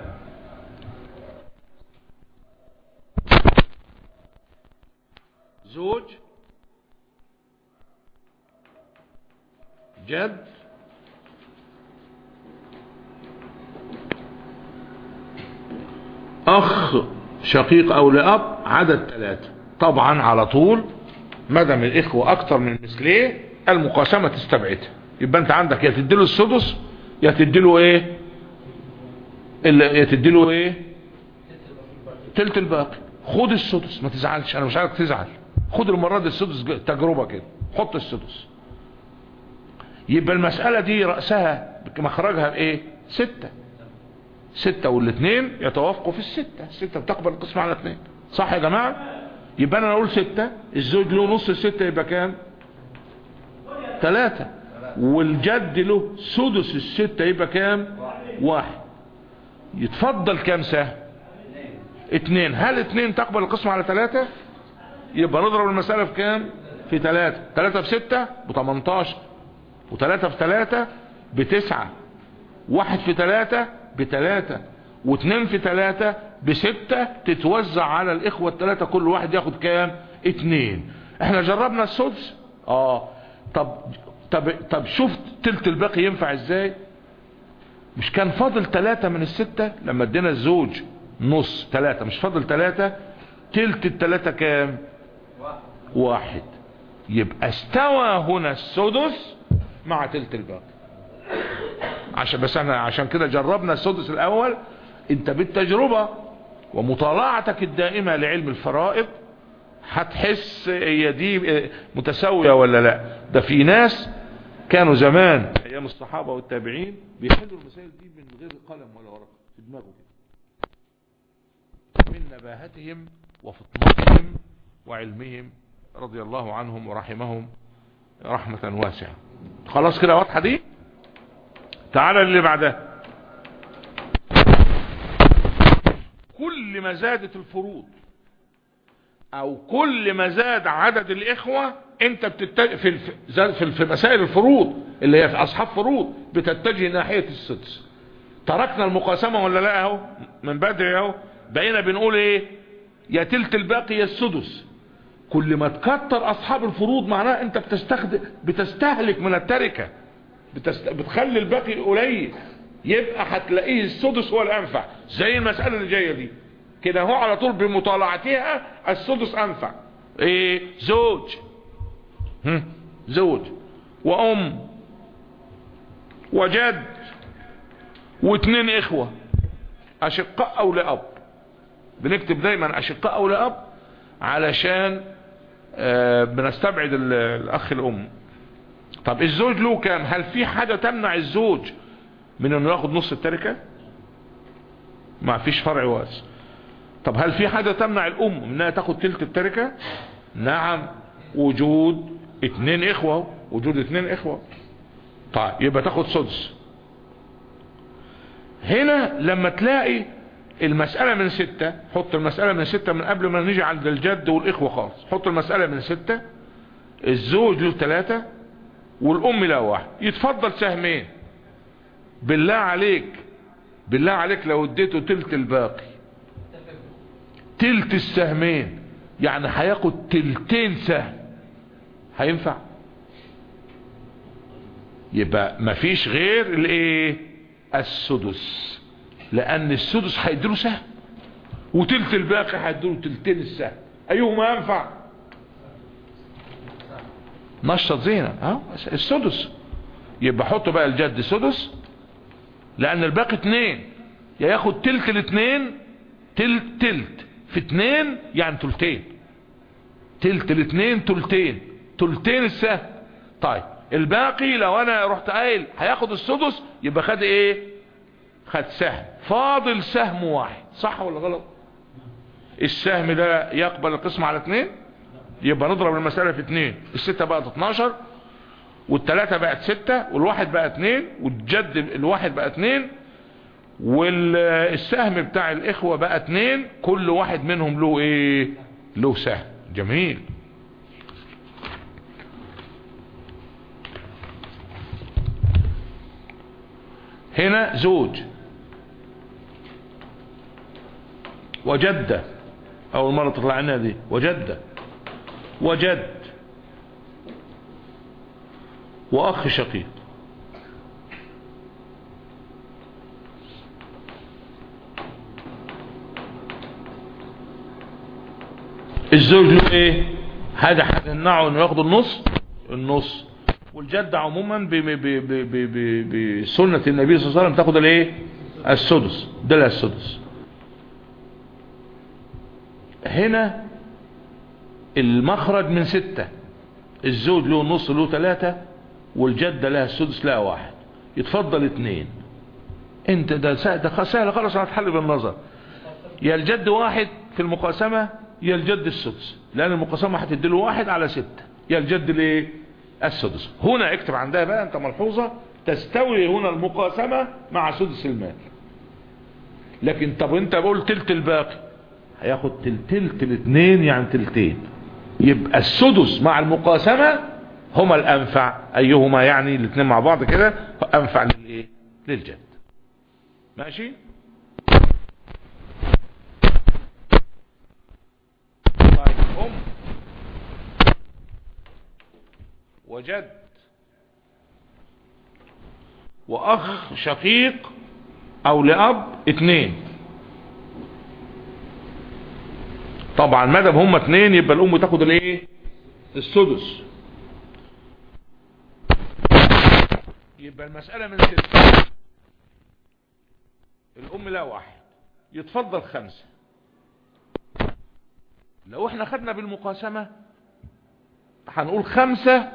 زوج جد اخ شقيق او لاب عدد ثلاثة طبعا على طول مدام الاخوة اكتر من مثليه المقاسمة تستبعدها يبقى انت عندك يا تديله السدس يا تديله ايه ال- يا تديله ايه تلت الباقي خد السدس ما تزعلش انا مش عايزك تزعل خد المرة دي السدس ج- تجربة كده حط السدس يبقى المسألة دي رأسها مخرجها بايه ستة ستة والاثنين يتوافقوا في الستة الستة بتقبل القسم على اثنين صح يا جماعة يبقى انا اقول ستة الزوج له نص الستة يبقى كام ثلاثة والجد له سدس الستة يبقى كام واحد يتفضل كام سهم اتنين هل اتنين تقبل القسمة على ثلاثة يبقى نضرب المسألة في كام في ثلاثة ثلاثة في ستة بتمنتاشر وثلاثة في ثلاثة بتسعة واحد في ثلاثة بثلاثة واثنين في ثلاثة بستة تتوزع على الاخوة الثلاثة كل واحد ياخد كام اتنين احنا جربنا السدس اه طب طب طب شفت تلت الباقي ينفع ازاي مش كان فاضل ثلاثة من الستة لما ادينا الزوج نص ثلاثة مش فاضل ثلاثة تلت الثلاثة كام واحد يبقى استوى هنا السدس مع تلت الباقي عشان بس احنا عشان كده جربنا السدس الاول انت بالتجربة ومطالعتك الدائمة لعلم الفرائض هتحس هي دي متساوية ولا لا ده في ناس كانوا زمان ايام الصحابة والتابعين بيحلوا المسائل دي من غير قلم ولا ورقة في دماغه من نباهتهم وفطنتهم وعلمهم رضي الله عنهم ورحمهم رحمة واسعة خلاص كده واضحة دي تعالى اللي بعدها كل ما زادت الفروض او كل ما زاد عدد الاخوة انت بتتجه في الف... في, في مسائل الفروض اللي هي في اصحاب فروض بتتجه ناحية السدس تركنا المقاسمة ولا لا اهو من بدري اهو بقينا بنقول ايه يا تلت الباقي يا السدس كل ما تكتر اصحاب الفروض معناه انت بتستخدم بتستهلك من التركة بتست... بتخلي الباقي قليل يبقى هتلاقيه السدس هو الانفع زي المسألة اللي جاية دي كده هو على طول بمطالعتها السدس انفع ايه زوج هم. زوج وام وجد واثنين اخوة اشقاء او لاب بنكتب دايما اشقاء او لاب علشان آه بنستبعد الاخ الام طب الزوج له كام هل في حاجة تمنع الزوج من انه ياخد نص التركة ما فيش فرع واسع طب هل في حاجة تمنع الام انها تاخد تلت التركة نعم وجود اتنين اخوة وجود اتنين اخوة طيب يبقى تاخد سدس هنا لما تلاقي المسألة من ستة حط المسألة من ستة من قبل ما نيجي عند الجد والإخوة خالص حط المسألة من ستة الزوج له ثلاثة والأم له واحد يتفضل سهمين بالله عليك بالله عليك لو اديته تلت الباقي تلت السهمين يعني هياخد تلتين سهم هينفع يبقى مفيش غير الايه السدس لان السدس هيديله سهم وتلت الباقي هيديله تلتين السهم ايهما ينفع نشط زينة ها السدس يبقى حط بقى الجد سدس لان الباقي اتنين يا ياخد تلت الاتنين تلت تلت في اتنين يعني تلتين تلت الاتنين تلتين تلتين السهم طيب الباقي لو انا رحت قايل هياخد السدس يبقى خد ايه خد سهم فاضل سهم واحد صح ولا غلط السهم ده يقبل القسم على اتنين يبقى نضرب المسألة في اتنين الستة بقت اتناشر والتلاتة بقت ستة والواحد بقى اتنين والجد الواحد بقى اتنين والسهم بتاع الاخوة بقى اتنين كل واحد منهم له ايه له سهم جميل هنا زوج وجدة اول مرة تطلع لنا دي وجدة وجد واخ شقيق الزوج له ايه هذا هتمنعه انه ياخد النص النص والجد عموما بسنة النبي صلى الله عليه وسلم تاخد الايه السدس ده السدس هنا المخرج من ستة الزوج له نص له ثلاثة والجدة لها السدس لها واحد يتفضل اتنين انت ده سهل خلاص هتحل بالنظر يا الجد واحد في المقاسمة يا الجد السدس لان المقاسمة هتديله واحد على ستة يا الجد الايه السدس هنا اكتب عندها بقى انت ملحوظة تستوي هنا المقاسمة مع سدس المال لكن طب انت بقول تلت الباقي هياخد تلت الاثنين يعني تلتين يبقى السدس مع المقاسمة هما الانفع ايهما يعني الاثنين مع بعض كده انفع للايه للجد ماشي طيب ام وجد واخ شقيق او لاب اتنين طبعا مادام هما اتنين يبقى الام تاخد الايه السدس يبقى المسألة من ستة الام لا واحد يتفضل خمسة لو احنا خدنا بالمقاسمة هنقول خمسة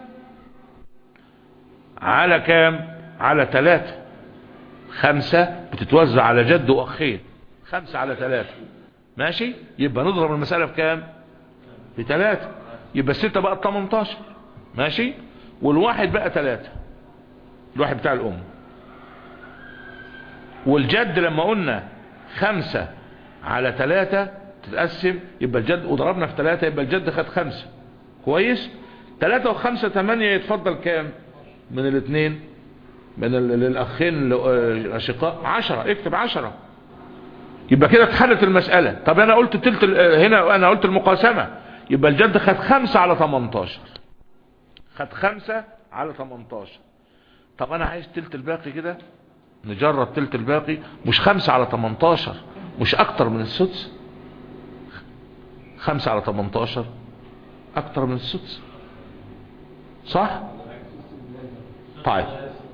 على كام على ثلاثة خمسة بتتوزع على جد واخين خمسة على ثلاثة ماشي يبقى نضرب المسألة بكام بثلاثة يبقى الستة بقى 18 ماشي والواحد بقى ثلاثة الواحد بتاع الام والجد لما قلنا خمسة على ثلاثة تتقسم يبقى الجد وضربنا في ثلاثة يبقى الجد خد خمسة كويس ثلاثة وخمسة ثمانية يتفضل كام من الاثنين من ال- الاخين الاشقاء عشرة اكتب عشرة يبقى كده اتحلت المسألة طب انا قلت تلت ال- هنا انا قلت المقاسمة يبقى الجد خد خمسة على 18 خد خمسة على 18 طب انا عايز تلت الباقي كده نجرب تلت الباقي مش خمسة على 18 مش اكتر من السدس خمسة على 18 اكتر من السدس صح طيب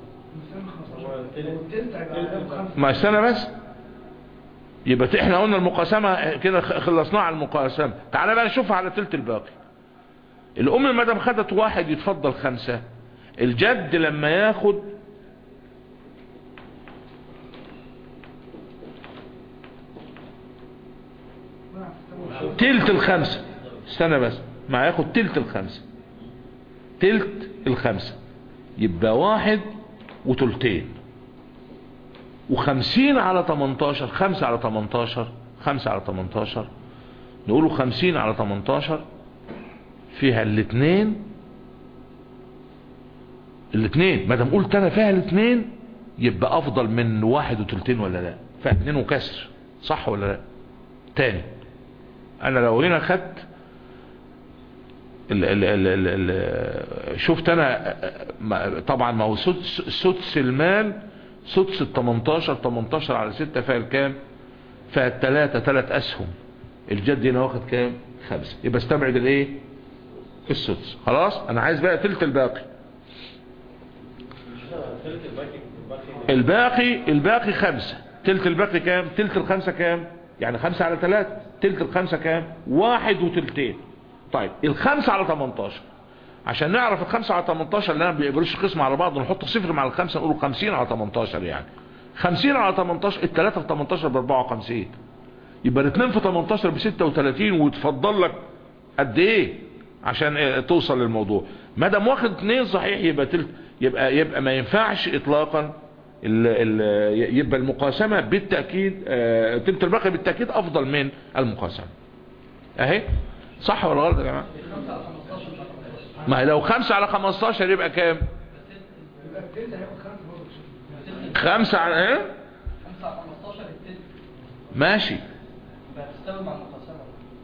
ما استنى بس يبقى احنا قلنا المقاسمة كده خلصناها على المقاسمة تعالى بقى نشوفها على تلت الباقي الام مادام خدت واحد يتفضل خمسة الجد لما ياخد تلت الخمسة استنى بس ما ياخد تلت الخمسة تلت الخمسة يبقى واحد وتلتين وخمسين على تمنتاشر خمسة على تمنتاشر خمسة على تمنتاشر نقوله خمسين على تمنتاشر فيها الاتنين الاتنين ما دام قلت انا فيها الاتنين يبقى افضل من واحد وتلتين ولا لا فيها اتنين وكسر صح ولا لا تاني انا لو هنا خدت ال ال ال ال ال شفت انا ما- طبعا ما هو سدس, سدس المال سدس ال 18 18 على 6 فيها الكام فيها الثلاثة ثلاث اسهم الجد هنا واخد كام خمسة يبقى استبعد الايه السدس خلاص انا عايز بقى تلت الباقي الباقي الباقي خمسة تلت الباقي كام تلت الخمسة كام يعني خمسة على ثلاثة تلت الخمسة كام واحد وتلتين طيب الخمسة على 18 عشان نعرف الخمسة على 18 اللي انا ما بيقبلوش قسم على بعض نحط صفر مع الخمسة نقول 50 على 18 يعني 50 على 18 الثلاثة في 18 ب 54 يبقى الاثنين في 18 ب 36 وتفضل لك قد ايه عشان إيه توصل للموضوع ما دام واخد اثنين صحيح يبقى تلت يبقى يبقى ما ينفعش اطلاقا ال ال يبقى المقاسمة بالتأكيد آه، تلت الباقي بالتأكيد افضل من المقاسمة اهي صح ولا غلط يا جماعة ما لو خمسة على 15 يبقى كام خمسة على ايه 5 على 15 التلت ماشي هتستوي مع المقاسمة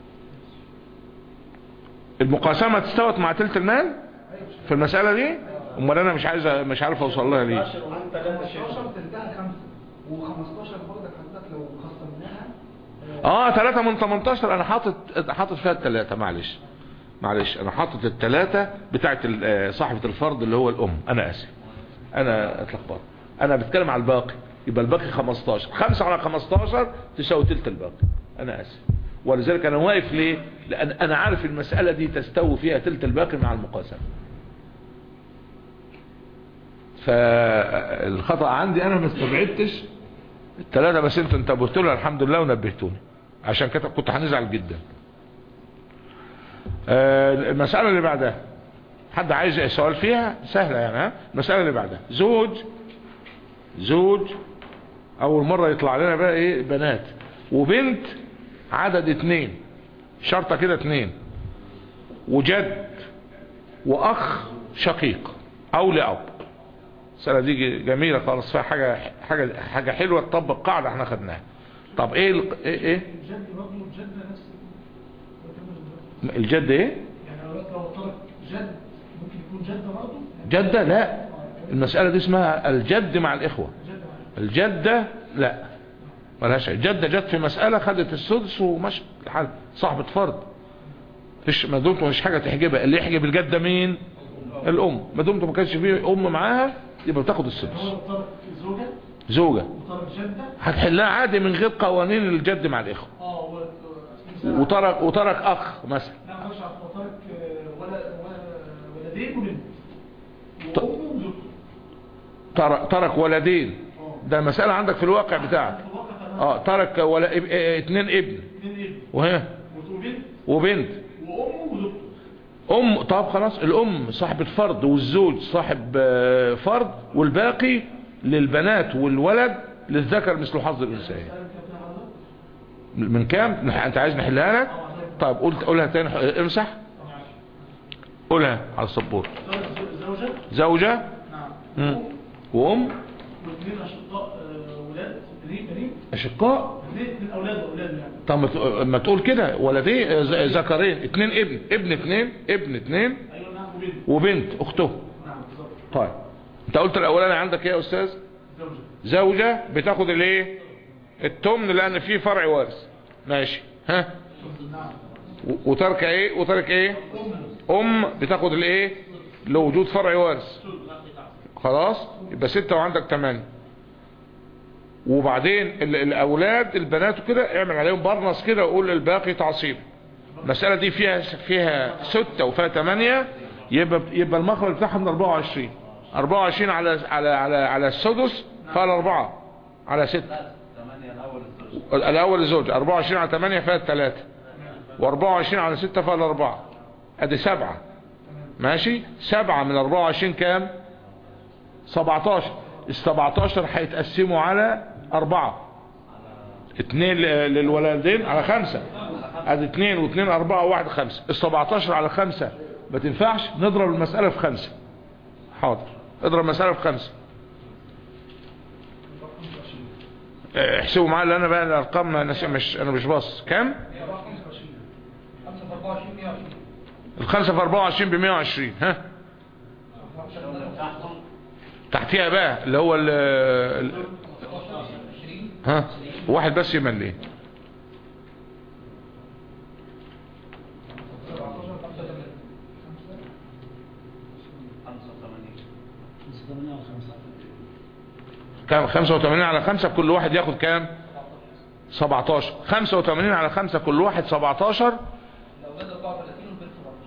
المقاسمة تستوت مع تلت المال في المسألة دي امال انا مش عايز مش عارف اوصل لها ليه 15 تلتها خمسة و15 برضك حضرتك لو خصمناها اه 3 من 18 انا حاطط حاطط فيها الثلاثة معلش معلش انا حاطط الثلاثة بتاعت ال- آه، صاحبة الفرد اللي هو الام انا اسف انا اتلخبطت انا بتكلم على الباقي يبقى الباقي 15 5 على 15 تساوي تلت الباقي انا اسف ولذلك انا واقف ليه لان انا عارف المسألة دي تستوي فيها تلت الباقي مع المقاسمة فالخطأ عندي انا ما استبعدتش الثلاثة بس انتوا انتبهتوا لها الحمد لله ونبهتوني عشان كده كنت هنزعل جدا آه، المسألة اللي بعدها حد عايز سؤال فيها سهلة يعني ها المسألة اللي بعدها زوج زوج اول مرة يطلع لنا بقى ايه بنات وبنت عدد اتنين شرطة كده اتنين وجد واخ شقيق او لاب السنة دي جميلة خالص فيها حاجة حاجة حاجة حلوة تطبق قاعدة احنا خدناها طب ايه ال- ايه, إيه؟ الجد برضه الجد نفس الجد ايه يعني لو لو ترك جد ممكن يكون جد برضه جدة لا المسألة دي اسمها الجد مع الاخوة جد معاه. الجدة لا ملهاش الجدة جت في مسألة خدت السدس ومش الحال صاحبة فرض فيش ما دمت مش حاجة تحجبها اللي يحجب الجدة مين الام ما دمت ما كانش فيه ام معاها يبقى بتاخد هو السدس لو ترك زوجة زوجة وترك جدة هتحلها عادي من غير قوانين الجد مع الاخوة اه هو وترك وترك اخ مثلا لا معلش هو ترك آه، ولا ولا- ولدين وبنت ط- وامه وزوجته ترك, ترك ولدين اه ده مسألة عندك في الواقع بتاعك في الواقع تمام اه ترك ولا اب- اه، اتنين ابن اتنين ابن وها وبنت وبنت وامه وزوجته ام طب خلاص الام صاحبة فرض والزوج صاحب آه، فرض والباقي للبنات والولد للذكر مثل حظ الانثيين سألت كده في حضرتك؟ من كام نح- انت عايز نحلها لك طيب قلت قولها تاني ح- امسح طبعا. قولها على السبورة زوج- زوجة زوجة نعم مم. وام واثنين اشقاء آه، ولاد بنين بنين اشقاء اثنين اثنين اولاد واولاد يعني طب ما ت- ما تقول كده ولدين آه، ز- ذكرين اتنين ابن ابن اتنين ابن اتنين ايوه نعم وبنت وبنت اخته نعم بالظبط طيب انت قلت الاولاني عندك ايه يا استاذ زوجة زوجة بتاخد الايه التمن لان في فرع وارث ماشي ها نعم و- وترك ايه وترك ايه ام بتاخد الايه لوجود فرع وارث خلاص يبقى ستة وعندك تمانية وبعدين ال- الاولاد البنات وكده اعمل عليهم برنس كده وقول الباقي تعصيب المسألة دي فيها فيها ستة وفيها تمانية يبقى يبقى المخرج بتاعها من 24 24 على على على على السدس فالأربعة على ستة ثمانية الأول الزوج الأول الزوج 24 على 8 فيها الثلاثة و24 على 6 فيها الأربعة أدي سبعة ماشي سبعة من 24 كام 17 ال 17 هيتقسموا على أربعة اتنين ل- للولدين على خمسة ادي اتنين واتنين اربعة وواحد خمسة ال 17 على خمسة ما تنفعش نضرب المسألة في خمسة حاضر اضرب المسألة في خمسة اه، احسبوا معايا لان انا بقى الارقام انا مش- مش انا مش باص كام 5 في 24 120 الخمسة في 24 ب 120 ها تحتيها بقى اللي هو ال ال- 20 ها واحد بس يمليه 17 85 كام 85 على 5 كل واحد ياخد كام 17 85 على 5 كل واحد 17 الأولاد 34 والبنت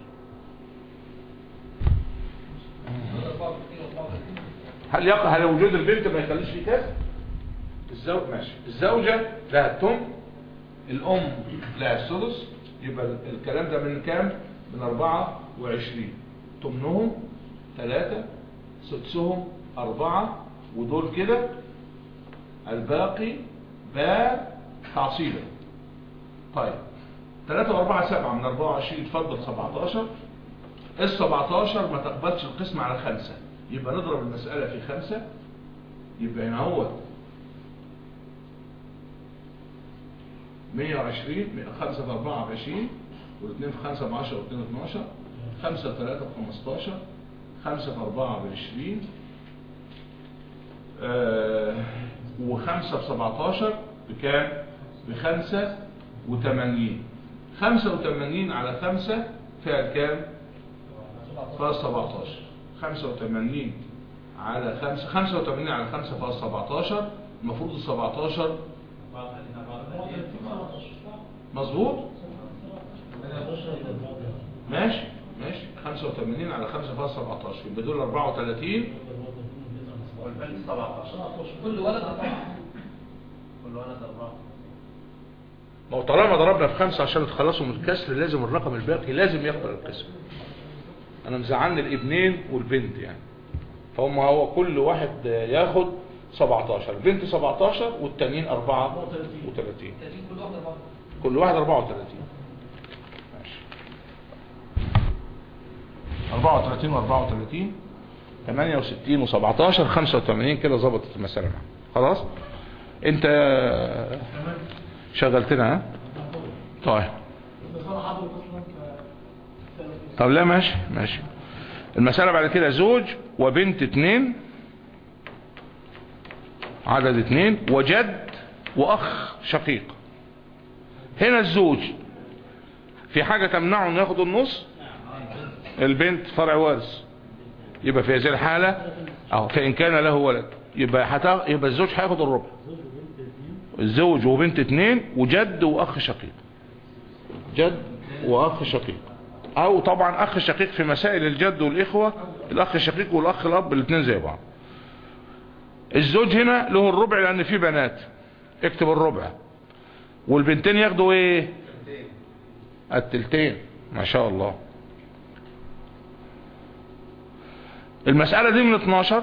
17 الأولاد 34 و34 هل يقع هل وجود البنت ما يخليش فيه كاس الزوج ماشي الزوجة لها التم الام لها السدس يبقى الكلام ده من كام من 24 تمنهم ثلاثة سدسهم أربعة ودول كده الباقي باء تعصيبا طيب 3 و4 7 من 24 تفضل 17 ال 17 ما تقبلش القسم على خمسة يبقى نضرب المسألة في خمسة يبقى هنا هو 120 5 في 4 ب 20 والاثنين في 5 ب 10 والاثنين 12 5 في 3 ب 15 5 في 4 ب 20 آه و5 في 17 بكام؟ ب 85 85 على 5 فيها كام؟ فيها 17 85 على 5 85 على 5 فيها 17 المفروض ال 17 مظبوط ماشي ماشي 85 على 5 فيها 17 يبقى دول 34 والبنت 17 كل ولد أربعة كل ولد أربعة ما هو طالما ضربنا في خمسة عشان نتخلصوا من الكسر لازم الرقم الباقي لازم يقبل القسم انا مزعلني الابنين والبنت يعني فهم هو كل واحد ياخد 17 البنت 17 والتانيين 34 30 كل واحدة أربعة كل واحد 34 ماشي 34 و 34 68 و 17 85 كده ظبطت المسألة معاك خلاص انت شغلتنا ها طيب بس انا حاضر اصلا ك طب لا ماشي ماشي المسألة بعد كده زوج وبنت اتنين عدد اتنين وجد واخ شقيق هنا الزوج في حاجة تمنعه انه ياخد النص البنت فرع وارث يبقى في هذه الحالة اهو فان كان له ولد يبقى حتا... يبقى الزوج هياخد الربع الزوج وبنت اتنين وجد واخ شقيق جد واخ شقيق او طبعا اخ شقيق في مسائل الجد والاخوة الاخ الشقيق والاخ الاب الاثنين زي بعض الزوج هنا له الربع لان فيه بنات اكتب الربع والبنتين ياخدوا ايه التلتين ما شاء الله المسألة دي من 12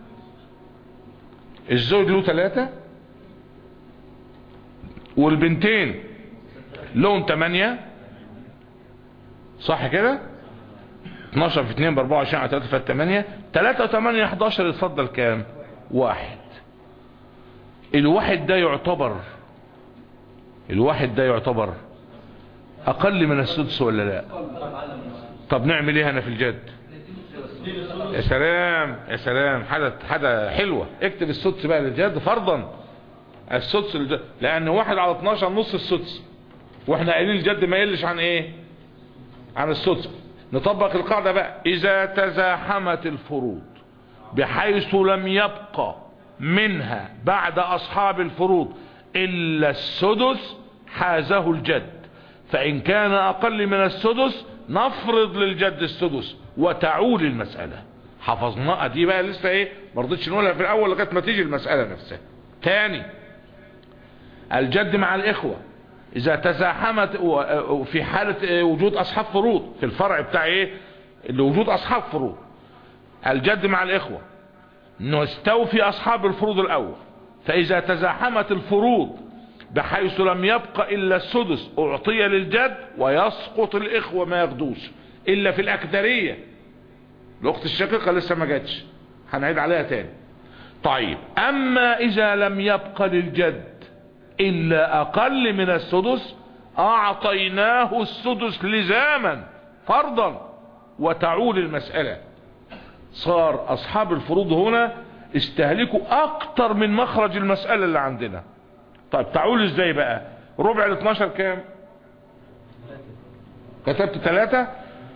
الزوج له ثلاثة والبنتين لهم 8 صح كده 12 في 2 ب 24 على 3 في 8 3 و8 11 يتفضل كام واحد الواحد ده يعتبر الواحد ده يعتبر اقل من السدس ولا لا طب نعمل ايه هنا في الجد يا سلام يا سلام حاجه حاجه حلوه اكتب السدس بقى للجد فرضا السدس للجد لان واحد على 12 نص السدس واحنا قايلين الجد ما يقلش عن ايه عن السدس نطبق القاعده بقى اذا تزاحمت الفروض بحيث لم يبقى منها بعد اصحاب الفروض الا السدس حازه الجد فان كان اقل من السدس نفرض للجد السدس وتعول المسألة حفظناها دي بقى لسه ايه مرضتش نقولها في الاول لغايه ما تيجي المسألة نفسها تاني الجد مع الاخوة اذا تزاحمت في حالة وجود اصحاب فروض في الفرع بتاع ايه اللي وجود اصحاب فروض الجد مع الاخوة نستوفي اصحاب الفروض الاول فاذا تزاحمت الفروض بحيث لم يبقى الا السدس اعطي للجد ويسقط الاخوة ما ياخدوش الا في الاكثرية الاخت الشقيقة لسه ما جاتش هنعيد عليها تاني طيب اما اذا لم يبقى للجد الا اقل من السدس اعطيناه السدس لزاما فرضا وتعول المسألة صار اصحاب الفروض هنا استهلكوا اكتر من مخرج المسألة اللي عندنا طيب تعول ازاي بقى ربع ال 12 كام كتبت ثلاثة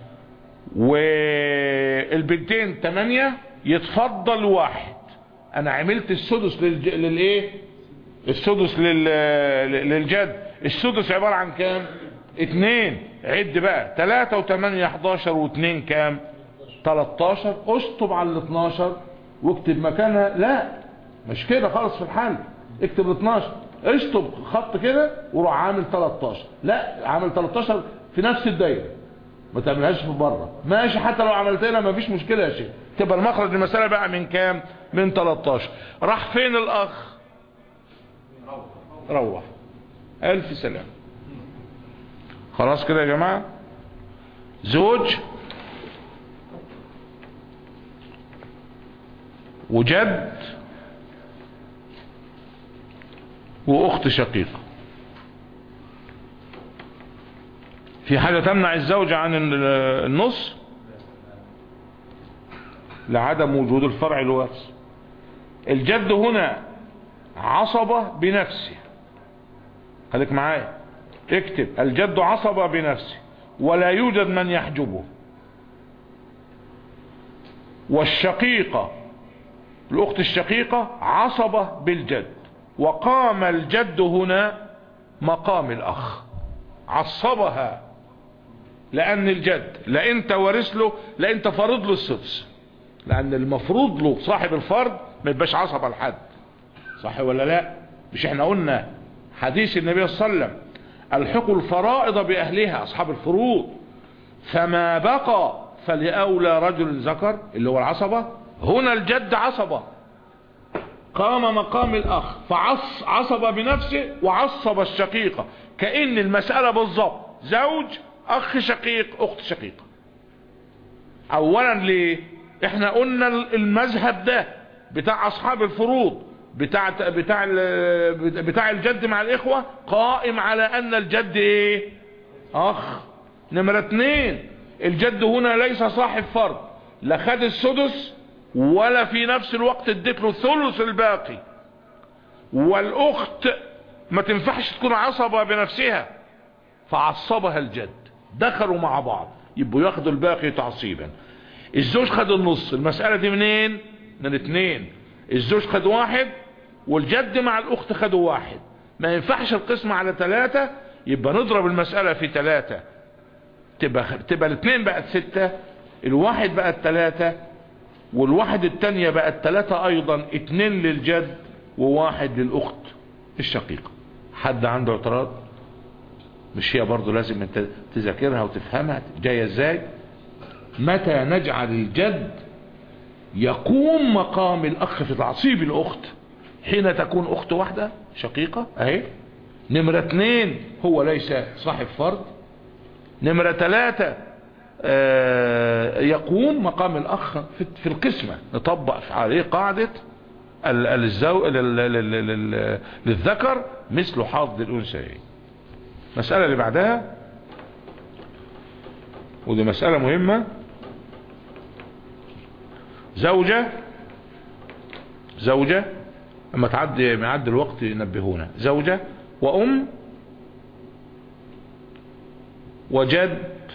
والبنتين ثمانية يتفضل واحد انا عملت السدس للج... للايه السدس لل... للجد السدس عبارة عن كام اتنين عد بقى تلاتة وتمانية حداشر واتنين كام تلاتاشر اشطب على الاتناشر واكتب مكانها لا مش كده خالص في الحل اكتب 12 اشطب خط كده وروح عامل 13 لا عامل 13 في نفس الدايره ما تعملهاش في بره ماشي حتى لو عملتها ما فيش مشكله يا شيخ تبقى المخرج المساله بقى من كام من 13 راح فين الاخ روح الف سلام خلاص كده يا جماعه زوج وجد واخت شقيقة في حاجة تمنع الزوج عن النص لعدم وجود الفرع الوارث الجد هنا عصبة بنفسه خليك معايا اكتب الجد عصبة بنفسه ولا يوجد من يحجبه والشقيقة الاخت الشقيقة عصبة بالجد وقام الجد هنا مقام الاخ عصبها لان الجد لا انت وارث له لا انت فرض له السدس لان المفروض له صاحب الفرض ما يبقاش عصبة لحد صح ولا لا مش احنا قلنا حديث النبي صلى الله عليه وسلم الحقوا الفرائض باهلها اصحاب الفروض فما بقى فلأولى رجل ذكر اللي هو العصبة هنا الجد عصبة قام مقام الأخ فعص عصب بنفسه وعصب الشقيقة كأن المسألة بالظبط زوج أخ شقيق أخت شقيقة أولا ليه احنا قلنا المذهب ده بتاع أصحاب الفروض بتاع بتاع ال- بتاع الجد مع الإخوة قائم على أن الجد إيه أخ نمرة اتنين الجد هنا ليس صاحب فرض لا خد السدس ولا في نفس الوقت اديت له الثلث الباقي والاخت ما تنفعش تكون عصبة بنفسها فعصبها الجد دخلوا مع بعض يبقوا ياخدوا الباقي تعصيبا الزوج خد النص المسألة دي منين من اتنين الزوج خد واحد والجد مع الاخت خدوا واحد ما ينفعش القسمة على ثلاثة يبقى نضرب المسألة في ثلاثة تبقى تبقى الاثنين بقت ستة الواحد بقت ثلاثة والواحد التانية بقت ثلاثة ايضا اتنين للجد وواحد للاخت الشقيقة حد عنده اعتراض مش هي برضو لازم انت تذاكرها وتفهمها جاية ازاي متى نجعل الجد يقوم مقام الاخ في تعصيب الاخت حين تكون اخت واحدة شقيقة اهي نمرة اتنين هو ليس صاحب فرض نمرة ثلاثة آه، يقوم مقام الأخ في في القسمة نطبق عليه قاعدة ال- الزو... لل- لل- لل- للذكر مثل حظ الأنثيين المسألة اللي بعدها ودي مسألة مهمة زوجة زوجة اما تعدي ما يعدي الوقت ينبهونا زوجة وأم وجد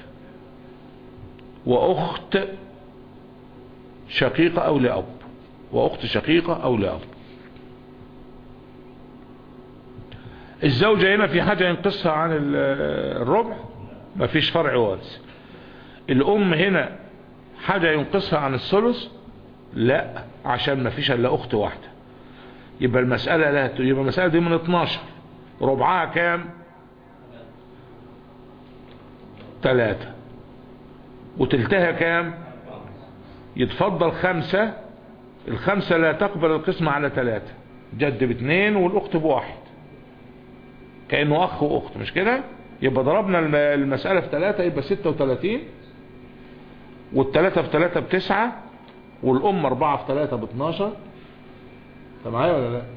واخت شقيقة او لأب واخت شقيقة او لأب الزوجة هنا في حاجة ينقصها عن ال- الربع مفيش فرع وارث الام هنا حاجة ينقصها عن الثلث لا عشان مفيش الا اخت واحدة يبقى المسألة لا يبقى المسألة دي من 12 ربعها كام ثلاثة وتلتها كام يتفضل خمسة الخمسة لا تقبل القسمة على ثلاثة جد باثنين والاخت بواحد كأنه اخ واخت مش كده يبقى ضربنا الم- المسألة في ثلاثة يبقى ستة وثلاثين والثلاثة في ثلاثة بتسعة والام اربعة في ثلاثة باتناشر انت معايا ولا لا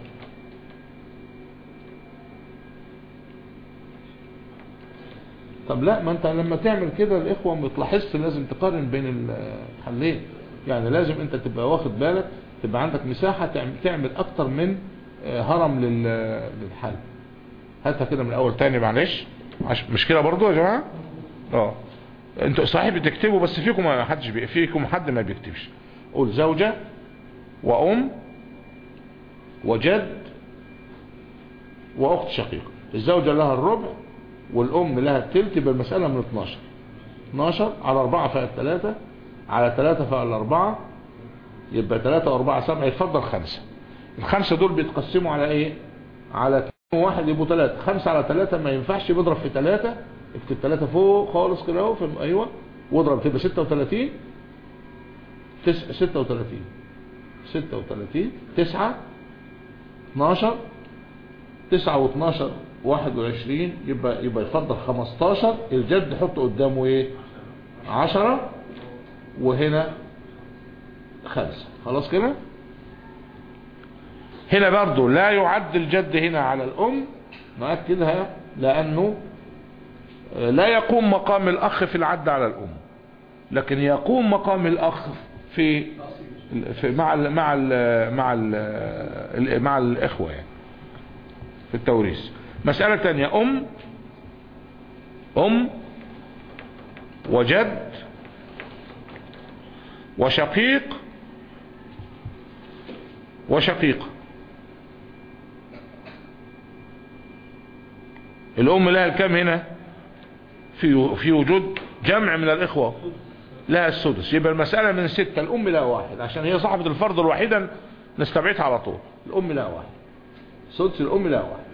طب لا ما انت لما تعمل كده الاخوة ما تلاحظش لازم تقارن بين الحلين يعني لازم انت تبقى واخد بالك تبقى عندك مساحة تعم- تعمل اكتر من آه، هرم لل- للحل هاتها كده من الاول تاني معلش عش- مش كده برضو يا جماعة اه انتوا صحيح بتكتبوا بس فيكم ما حدش بي... فيكم حد ما بيكتبش قول زوجة وام وجد واخت شقيقة الزوجة لها الربع والام لها التلت يبقى المسألة من 12 12 على 4 فائد 3 على 3 فائد 4 يبقى 3 و4 7 يتفضل 5 الخمسة دول بيتقسموا على ايه على 2 واحد يبقوا 3 5 على 3 ما ينفعش بيضرب في 3 اكتب 3 فوق خالص كده اهو في ايوه واضرب تبقى 36 تس- 36 36 9 12 9 و12 21 يبقى يبقى يفضل 15 الجد حط قدامه ايه 10 وهنا خمسة خلاص كده هنا برضو لا يعد الجد هنا على الام نأكدها لانه آه، لا يقوم مقام الاخ في العد على الام لكن يقوم مقام الاخ في في مع ال مع ال مع ال مع الاخوه يعني في التوريث مسألة تانية ام ام وجد وشقيق وشقيق الام لها الكم هنا في في وجود جمع من الاخوة لها السدس يبقى المسألة من ستة الام لها واحد عشان هي صاحبة الفرض الوحيدة نستبعدها على طول الام لها واحد سدس الام لها واحد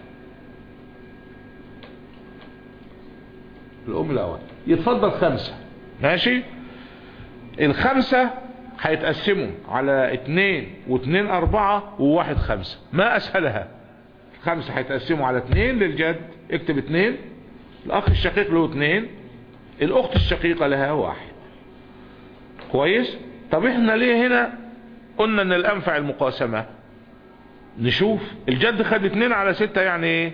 الام لها واحد يتفضل خمسة ماشي الخمسة هيتقسموا على اتنين واتنين اربعة وواحد خمسة ما اسهلها خمسة هيتقسموا على اتنين للجد اكتب اتنين الاخ الشقيق له اتنين الاخت الشقيقة لها واحد كويس طب احنا ليه هنا قلنا ان الانفع المقاسمة نشوف الجد خد اتنين على ستة يعني ايه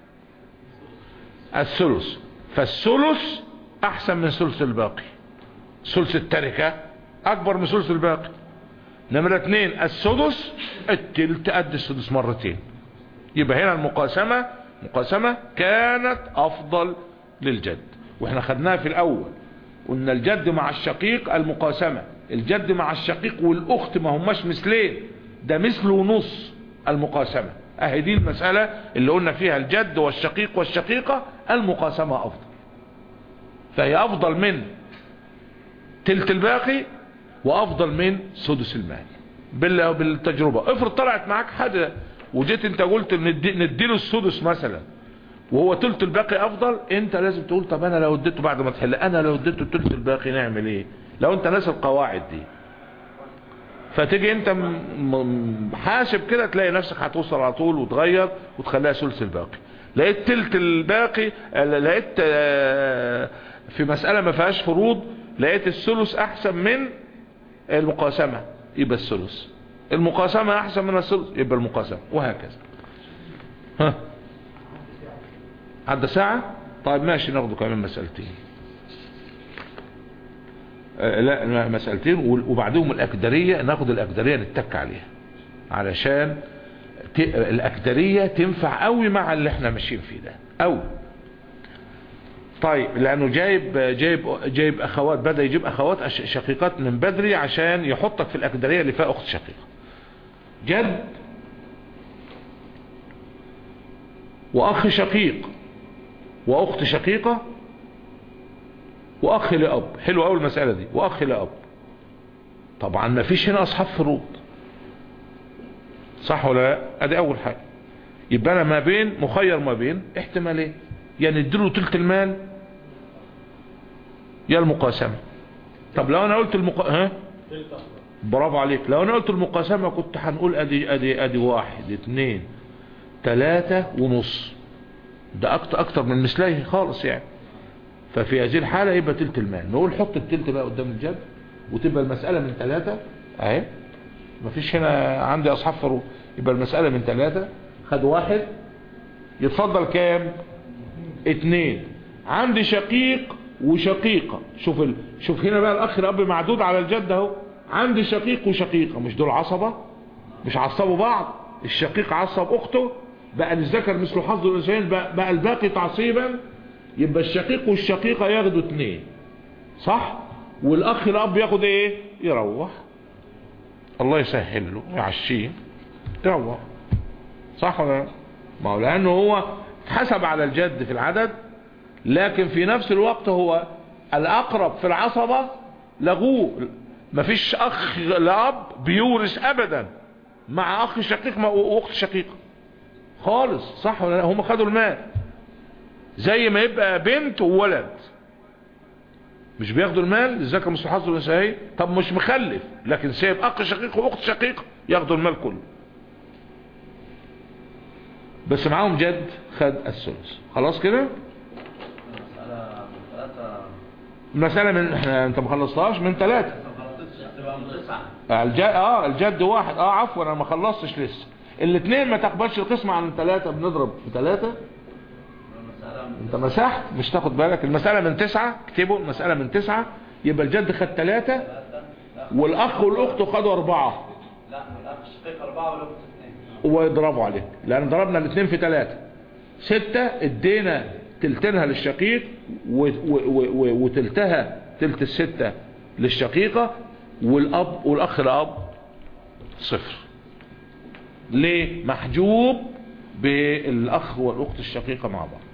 الثلث فالثلث احسن من ثلث الباقي ثلث التركة اكبر من ثلث الباقي نمرة اتنين السدس التلت قد السدس مرتين يبقى هنا المقاسمة مقاسمة كانت افضل للجد واحنا خدناها في الاول قلنا الجد مع الشقيق المقاسمة الجد مع الشقيق والاخت ما هماش مثلين ده مثل ونص المقاسمة اهي دي المسألة اللي قلنا فيها الجد والشقيق والشقيقة المقاسمة افضل فهي افضل من تلت الباقي وافضل من سدس المال بال- بالتجربة افرض طلعت معاك حاجة وجيت انت قلت ندي نديله السدس مثلا وهو تلت الباقي افضل انت لازم تقول طب انا لو اديته بعد ما تحل انا لو اديته تلت الباقي نعمل ايه لو انت ناس القواعد دي فتيجي انت م- م- حاسب كده تلاقي نفسك هتوصل على طول وتغير وتخليها ثلث الباقي لقيت تلت الباقي آه، لقيت آه، في مسألة ما فيهاش فروض لقيت الثلث احسن من المقاسمة يبقى الثلث المقاسمة احسن من الثلث يبقى المقاسمة وهكذا ها عدى ساعة طيب ماشي ناخده كمان مسألتين آه، لا مسألتين وبعدهم الأكدرية ناخد الأكدرية نتك عليها علشان ت- الأكدرية تنفع قوي مع اللي احنا ماشيين فيه ده قوي طيب لأنه جايب جايب جايب أخوات بدأ يجيب أخوات أش- شقيقات من بدري عشان يحطك في الأكدرية اللي فيها أخت شقيقة جد وأخ شقيق وأخت شقيقة واخ لاب حلو قوي المساله دي واخ لاب طبعا ما فيش هنا اصحاب فروض صح ولا لا ادي اول حاجه يبقى انا ما بين مخير ما بين احتمالين يا نديله تلت المال يا المقاسمه طب لو انا قلت المق... ها برافو عليك لو انا قلت المقاسمه كنت هنقول ادي ادي ادي واحد اتنين تلاتة ونص ده اكتر اكتر من مثليه خالص يعني ففي هذه الحالة يبقى تلت المال نقول حط التلت بقى قدام الجد وتبقى المسألة من ثلاثة اهي مفيش هنا عندي اصحاب فروض يبقى المسألة من ثلاثة خد واحد يتفضل كام اتنين عندي شقيق وشقيقة شوف ال... شوف هنا بقى الاخ الاب معدود على الجد اهو عندي شقيق وشقيقة مش دول عصبة مش عصبوا بعض الشقيق عصب اخته بقى للذكر مثل حظ الانثيين بقى, بقى الباقي تعصيبا يبقى الشقيق والشقيقة ياخدوا اتنين صح والاخ الاب ياخد ايه يروح الله يسهل له يعشيه يروح صح ولا لا؟ ما هو لانه هو حسب على الجد في العدد لكن في نفس الوقت هو الاقرب في العصبة لغوه مفيش اخ لاب بيورث ابدا مع اخ شقيق ما- واخت شقيقة خالص صح ولا لا هم خدوا المال زي ما يبقى بنت وولد مش بياخدوا المال الذكر مثل حظ الانثيين طب مش مخلف لكن سايب اخ شقيق واخت شقيق ياخدوا المال كله بس معاهم جد خد الثلث خلاص كده مسألة ثلاثة المسألة من احنا انت ما خلصتهاش من ثلاثة تبقى من تسعة الجد اه الجد واحد اه عفوا انا ما خلصتش لسه الاثنين ما تقبلش القسمة عن ثلاثة بنضرب في ثلاثة المسألة من انت مسحت مش تاخد بالك المسألة من تسعة اكتبوا المسألة من تسعة يبقى الجد خد ثلاثة والاخ والاخت خدوا اربعة لا الأخ الشقيق أربعة والأخت اثنين ويضربوا عليه لان ضربنا الاثنين في ثلاثة ستة ادينا تلتينها للشقيق و- و- و- و- وتلتها تلت الستة للشقيقة والاب والاخ الاب صفر ليه محجوب بالاخ والاخت الشقيقة مع بعض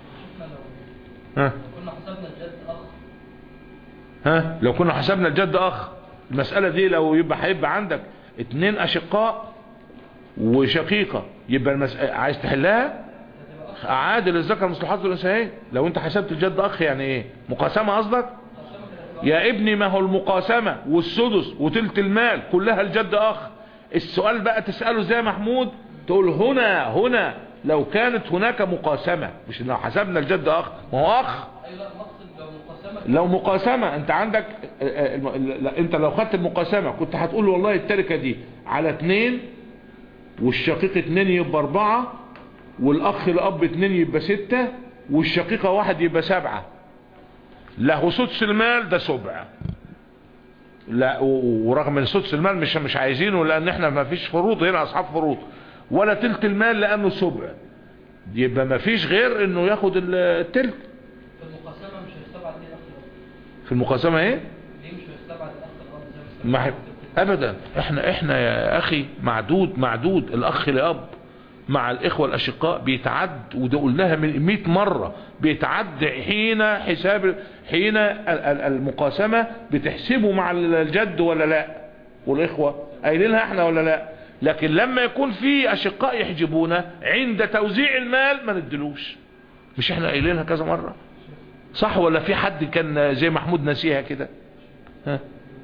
ها كنا حسبنا الجد أخ ها لو كنا حسبنا الجد اخ المسألة دي لو يبقى هيبقى عندك اتنين اشقاء وشقيقة يبقى المسألة عايز تحلها عادل الذكر مثل حظ الانثيين لو انت حسبت الجد اخ يعني ايه مقاسمة قصدك يا ابني ما هو المقاسمة والسدس وتلت المال كلها الجد اخ السؤال بقى تسأله زي محمود تقول هنا هنا لو كانت هناك مقاسمة مش لو حسبنا الجد اخ ما هو اخ اي لا مقصد لو مقسمه لو مقاسمة انت عندك آه، آه، الم- لا، انت لو خدت المقاسمة كنت هتقول والله التركة دي على اتنين والشقيق اتنين يبقى اربعة والاخ الاب اتنين يبقى ستة والشقيقة واحد يبقى سبعة له سدس المال ده سبع لا و- ورغم ان سدس المال مش مش عايزينه لان احنا ما فيش فروض هنا اصحاب فروض ولا تلت المال لانه سبع يبقى ما فيش غير انه ياخد ال- التلت في المقسمه مش هيستبعد ليه الاخ الاب في المقاسمة ايه ليه مش هيستبعد الاخ الاب زي ما ما ابدا احنا احنا يا اخي معدود معدود الاخ لاب مع الاخوة الاشقاء بيتعد وده قلناها من 100 مرة بيتعد حين حساب حين ال- ال- المقاسمة بتحسبه مع الجد ولا لا والاخوة قايلينها احنا ولا لا لكن لما يكون في اشقاء يحجبونا عند توزيع المال ما ندلوش مش احنا قايلينها كذا مرة صح ولا في حد كان زي محمود نسيها كده ها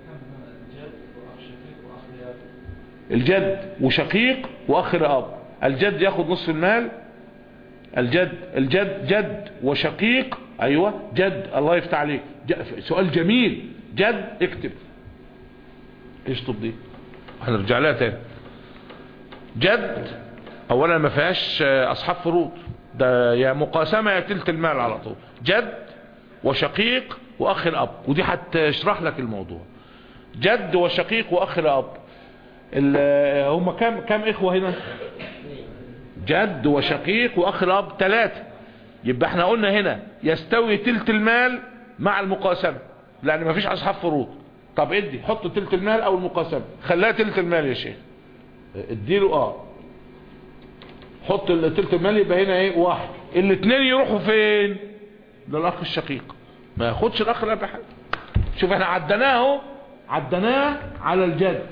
الجد وشقيق واخ لاب الجد ياخد نصف المال الجد الجد جد وشقيق ايوه جد الله يفتح عليك ج- سؤال جميل جد اكتب اشطب دي هنرجع لها تاني جد اولا ما فيهاش آه، اصحاب فروض ده يا مقاسمه يا تلت المال على طول جد وشقيق واخ الاب ودي هتشرح لك الموضوع جد وشقيق واخ الاب ال- هم كم كم اخوه هنا جد وشقيق واخ الاب ثلاثه يبقى احنا قلنا هنا يستوي تلت المال مع المقاسمه لان ما فيش اصحاب فروض طب ادي حط تلت المال او المقاسمه خليها تلت المال يا شيخ اديله اه حط ال- تلت المال يبقى هنا ايه واحد الاثنين يروحوا فين للاخ الشقيق ما ياخدش الاخ الاب حاجه شوف احنا عدناه اهو عدناه على الجد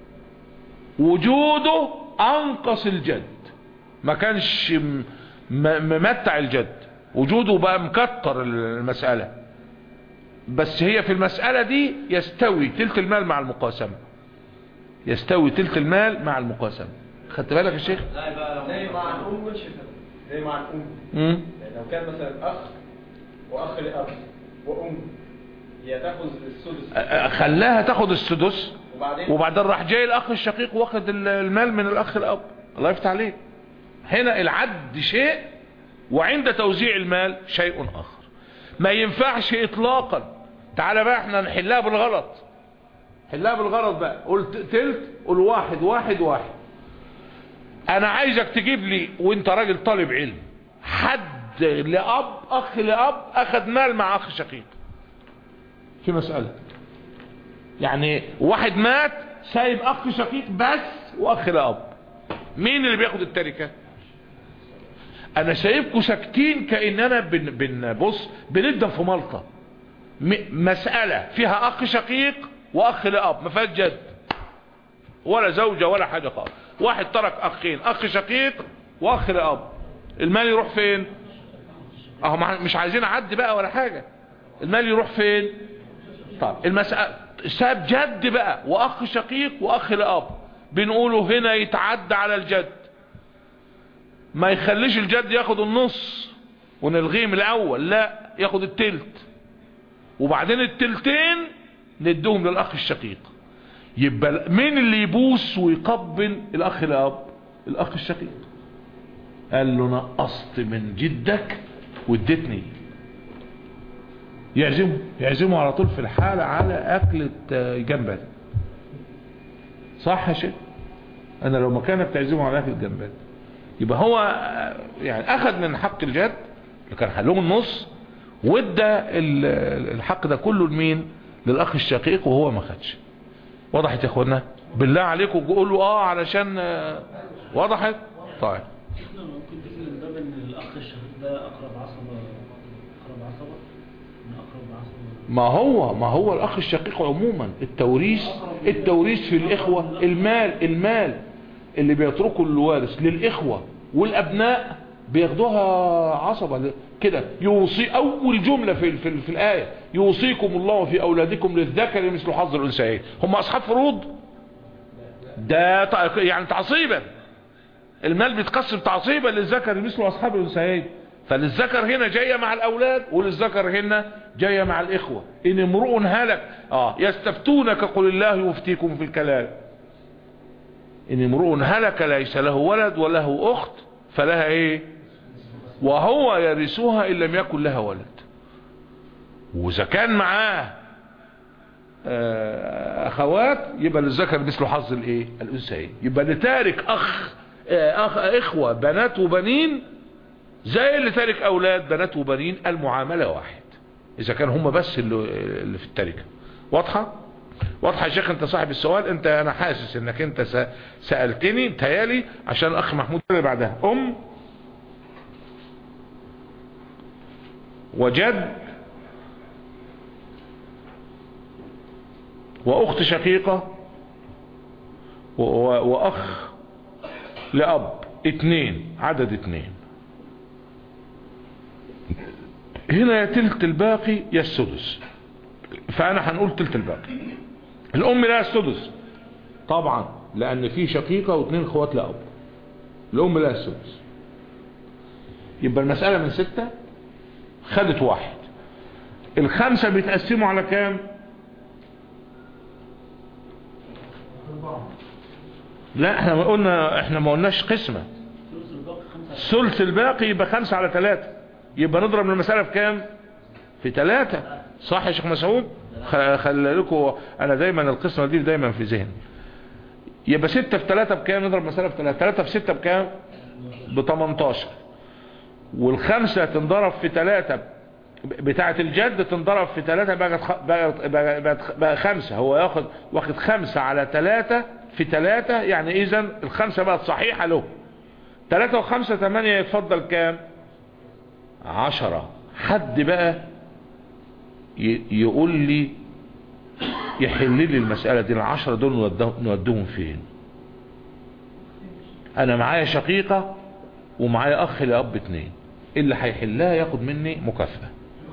وجوده انقص الجد ما كانش م- م- ممتع الجد وجوده بقى مكتر المسألة بس هي في المسألة دي يستوي تلت المال مع المقاسمة يستوي تلت المال مع المقاسمة خدت بالك يا شيخ لا يبقى زي مع الام والشفا زي مع الام مم. يعني لو كان مثلا اخ واخ لاب وام هي تاخذ السدس أ- أ- خلاها تاخد السدس وبعدين وبعدين راح جاي الاخ الشقيق واخد ال- المال من الاخ الاب الله يفتح عليك هنا العد شيء وعند توزيع المال شيء اخر ما ينفعش اطلاقا تعالى بقى احنا نحلها بالغلط حلها بالغلط بقى قلت تلت قول واحد واحد واحد انا عايزك تجيب لي وانت راجل طالب علم حد لاب اخ لاب اخد مال مع اخ شقيق في مسألة يعني واحد مات سايب اخ شقيق بس واخ لاب مين اللي بياخد التركة انا سايبكم ساكتين كاننا بن بن بص بندم في ملطة م- مسألة فيها اخ شقيق واخ لاب ما فيهاش جد ولا زوجة ولا حاجة خالص واحد ترك اخين اخ شقيق واخ لاب المال يروح فين اهو مع- مش عايزين عد بقى ولا حاجة المال يروح فين طيب المسألة ساب جد بقى واخ شقيق واخ لاب بنقوله هنا يتعدى على الجد ما يخليش الجد ياخد النص ونلغيه من الاول لا ياخد التلت وبعدين التلتين ندهم للاخ الشقيق يبقى مين اللي يبوس ويقبل الاخ الاب الاخ الشقيق قال له نقصت من جدك واديتني يعزمه يعزمه على طول في الحالة على أكلة آه، جمبري صح يا شيخ أنا لو مكانك تعزمه على أكلة جمبري يبقى هو آه، يعني أخذ من حق الجد اللي كان حلهم النص وادى ال- الحق ده كله لمين للأخ الشقيق وهو ما خدش وضحت يا اخوانا بالله عليكم قولوا اه علشان آه، وضحت طيب شفنا ممكن تقول من باب ان الاخ الشقيق ده اقرب عصبه اقرب عصبه من اقرب عصبه ما هو ما هو الاخ الشقيق عموما التوريث التوريث في الاخوة المال المال اللي بيتركه الوارث للاخوة والابناء بياخدوها عصبة كده يوصي اول جملة في, في, في الاية يوصيكم الله في اولادكم للذكر مثل حظ الانثيين هم اصحاب فروض ده ت- يعني تعصيبا المال بيتقسم تعصيبا للذكر مثل اصحاب الانثيين فللذكر هنا جايه مع الاولاد وللذكر هنا جايه مع الاخوه ان امرؤ هلك اه يستفتونك قل الله يفتيكم في الكلام ان امرؤ هلك ليس له ولد وله اخت فلها ايه وهو يرثها ان لم يكن لها ولد واذا كان معاه آه، اخوات يبقى للذكر مثل حظ الايه الانثيين يبقى اللي تارك اخ آه، اخ اخوه بنات وبنين زي اللي تارك اولاد بنات وبنين المعامله واحد اذا كان هم بس اللي, اللي في التركه واضحه واضحه يا شيخ انت صاحب السؤال انت انا حاسس انك انت س- سالتني تيالي عشان الاخ محمود اللي بعدها ام وجد واخت شقيقة و- و- واخ لاب اتنين عدد اتنين هنا يا تلت الباقي يا السدس فانا هنقول تلت الباقي الام لها السدس طبعا لان في شقيقة واثنين اخوات لاب الام لها السدس يبقى المسألة من ستة خدت واحد الخمسة بيتقسموا على كام لا احنا ما قلنا احنا ما قلناش قسمة ثلث الباقي خمسة ثلث الباقي يبقى خمسة على ثلاثة يبقى نضرب المسألة في كام في ثلاثة صح يا شيخ مسعود خ- خلي لكم انا دايما القسمة دي دايما في ذهني يبقى ستة في ثلاثة بكام نضرب المسألة في ثلاثة ثلاثة في ستة بكام ب 18 والخمسة تنضرب في ثلاثة بتاعة الجد تنضرب في ثلاثة بقت خ- بقت بقت بقت- بقى خمسة هو ياخد واخد خمسة على ثلاثة في ثلاثة يعني اذا الخمسة بقت صحيحة له ثلاثة وخمسة ثمانية يتفضل كام عشرة حد بقى ي- يقول لي يحل لي المسألة دي العشرة دول نودهم, نودهم فين انا معايا شقيقة ومعايا اخ لاب اتنين اللي هيحلها ياخد مني مكافأة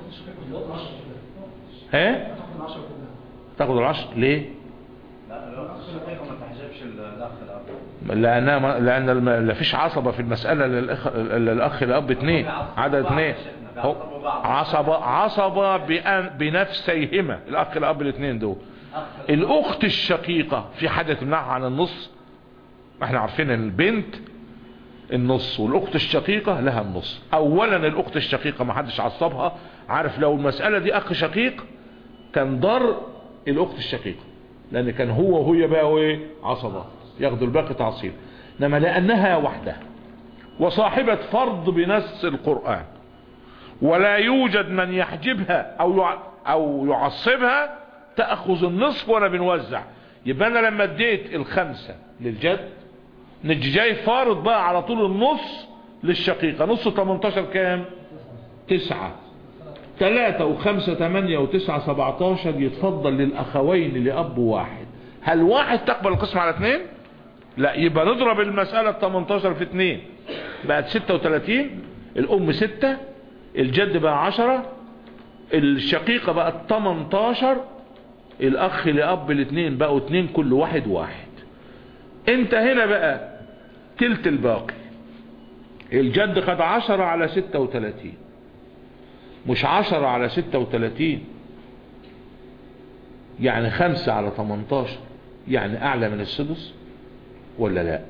ها تاخد 10 كلها تاخد العشر ليه لا لا الشقيقة ما تحجبش الاخ الاب لانها ما لان الم- لا فيش عصبة في المسألة للاخ للاخ لاب اتنين عدد اتنين هو عصبة عصبة بأن بنفسيهما الاخ الاب الاثنين دول الاخت الشقيقة في حاجة تمنعها عن النص احنا عارفين ان البنت النص والاخت الشقيقة لها النص اولا الاخت الشقيقة ما حدش عصبها عارف لو المسألة دي اخ شقيق كان ضر الاخت الشقيقة لان كان هو وهي بقى ايه عصبة ياخدوا الباقي تعصيب انما لانها وحدها وصاحبة فرض بنص القرآن ولا يوجد من يحجبها او يع... او يعصبها تأخذ النصف وانا بنوزع يبقى انا لما اديت الخمسة للجد نجي جاي فارض بقى على طول النص للشقيقة نص 18 كام تسعة تلاتة وخمسة تمانية وتسعة سبعتاشر يتفضل للأخوين لأب واحد هل واحد تقبل القسم على اثنين لا يبقى نضرب المسألة 18 في اثنين بقت 36 الأم ستة الجد بقى عشرة الشقيقة بقت 18 الأخ لأب الاثنين بقوا اثنين كل واحد واحد انت هنا بقى تلت الباقي الجد خد عشرة على ستة وتلاتين مش عشرة على ستة وتلاتين يعني خمسة على تمنتاشر يعني اعلى من السدس ولا لا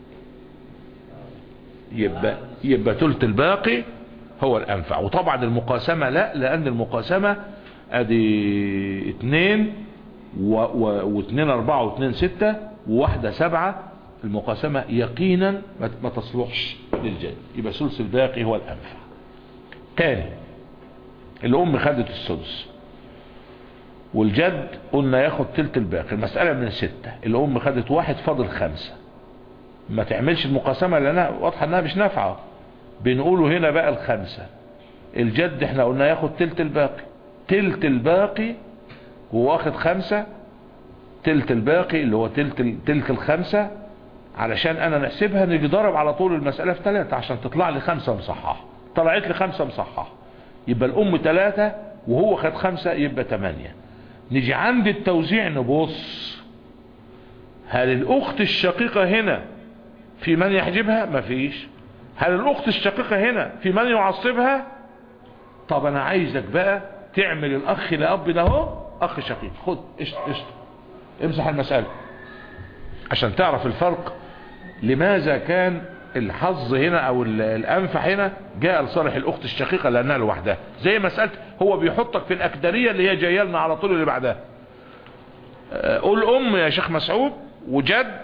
يبقى يبقى تلت الباقي هو الانفع وطبعا المقاسمة لا لان المقاسمة ادي اتنين و و واتنين اربعة واتنين ستة وواحدة سبعة المقاسمة يقينا ما ما تصلحش للجد يبقى ثلث الباقي هو الانفع تاني الام خدت السدس والجد قلنا ياخد تلت الباقي المسألة من ستة الام خدت واحد فاضل خمسة ما تعملش المقاسمة لانها واضحة انها مش نافعة بنقوله هنا بقى الخمسة الجد احنا قلنا ياخد تلت الباقي تلت الباقي وواخد خمسة تلت الباقي اللي هو تلت, تلت الخمسة علشان انا نحسبها نيجي ضرب على طول المسألة في ثلاثة عشان تطلع لي خمسة مصححة طلعت لي خمسة مصححة يبقى الام ثلاثة وهو خد خمسة يبقى تمانية نيجي عند التوزيع نبص هل الاخت الشقيقة هنا في من يحجبها مفيش هل الاخت الشقيقة هنا في من يعصبها طب انا عايزك بقى تعمل الاخ لاب ده اهو اخ شقيق خد قشط قشط امسح المسألة عشان تعرف الفرق لماذا كان الحظ هنا او ال- الانفع هنا جاء لصالح الاخت الشقيقة لانها لوحدها زي مسألة هو بيحطك في الاكدرية اللي هي جايه لنا على طول اللي بعدها آه، قول ام يا شيخ مسعود وجد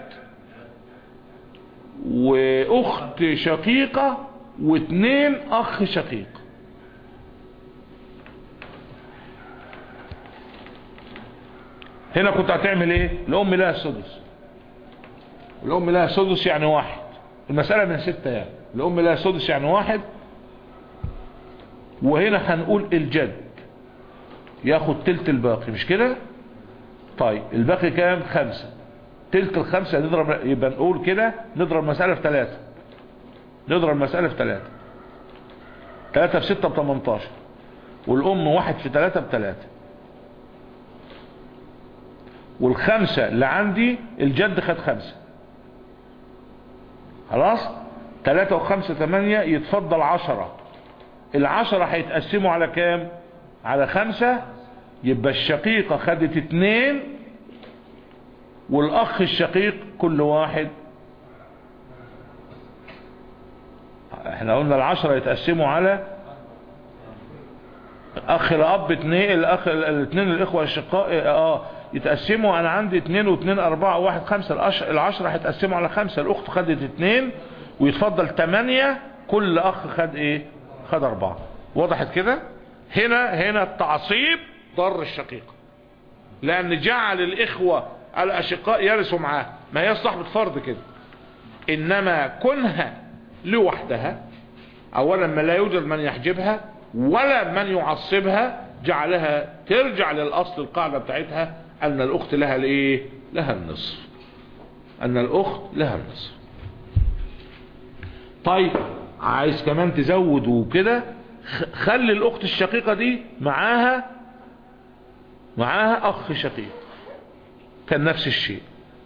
واخت شقيقة واثنين اخ شقيق هنا كنت هتعمل ايه الام لها السدس الام لها سدس يعني واحد المسألة من ستة يعني الام لها سدس يعني واحد وهنا هنقول الجد ياخد تلت الباقي مش كده طيب الباقي كام خمسة تلت الخمسة نضرب يبقى نقول كده نضرب مسألة في ثلاثة نضرب مسألة في ثلاثة ثلاثة في ستة بتمنتاشر والأم واحد في ثلاثة بثلاثة والخمسة اللي عندي الجد خد خمسة خلاص ثلاثة وخمسة ثمانية يتفضل عشرة العشرة هيتقسموا على كام على خمسة يبقى الشقيقة خدت اتنين والاخ الشقيق كل واحد احنا قلنا العشرة يتقسموا على اخ الاب اتنين الاخ الاثنين الاخوة الشقاء اه يتقسموا انا عندي اتنين واتنين اربعة وواحد خمسة العش- العشرة هيتقسموا على خمسة الاخت خدت اتنين ويتفضل تمانية كل اخ خد ايه خد اربعة وضحت كده هنا هنا التعصيب ضر الشقيقة لان جعل الاخوة الاشقاء يرثوا معاه ما هي صاحبة فرض كده انما كونها لوحدها اولا ما لا يوجد من يحجبها ولا من يعصبها جعلها ترجع للاصل القاعدة بتاعتها ان الاخت لها الايه لها النصف ان الاخت لها النصف طيب عايز كمان تزود وكده خ- خلي الاخت الشقيقة دي معاها معاها اخ شقيق كان نفس الشيء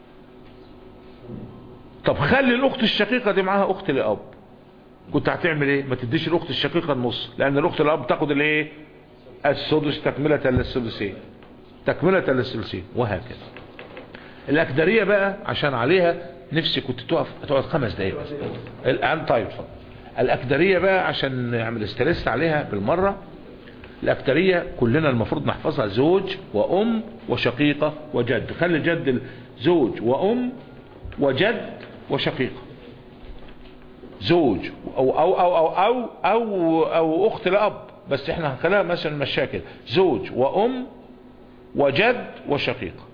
طب خلي الاخت الشقيقة دي معاها اخت لاب كنت هتعمل ايه ما تديش الاخت الشقيقة النص لان الاخت الاب تاخد الايه السدس تكملة للثلثين تكملة للثلثين وهكذا الاكدرية بقى عشان عليها نفسي كنت تقف تقعد خمس دقايق بس الان طيب اتفضل الاكدرية بقى عشان نعمل استرس عليها بالمرة الاكترية كلنا المفروض نحفظها زوج وام وشقيقة وجد خلي جد زوج وام وجد وشقيقة زوج او او او او او او, أو اخت لاب بس احنا هنخليها مثلا مشاكل زوج وام وجد وشقيقة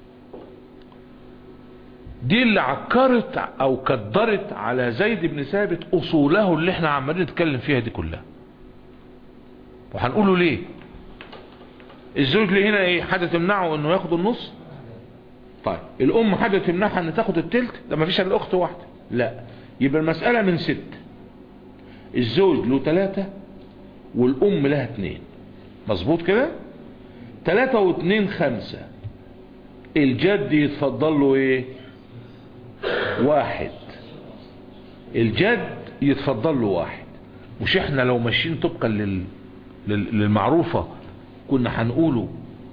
دي اللي عكرت او كدرت على زيد بن ثابت اصوله اللي احنا عمالين نتكلم فيها دي كلها وهنقوله ليه الزوج اللي هنا ايه حاجه تمنعه انه ياخد النص طيب الام حاجه تمنعها ان تاخد التلت ده مفيش الا اخت واحده لا يبقى المساله من ست الزوج له ثلاثة والام لها اتنين مظبوط كده ثلاثة واتنين خمسة الجد يتفضل له ايه واحد الجد يتفضل له واحد مش احنا لو ماشيين طبقا لل... لل... للمعروفة كنا هنقوله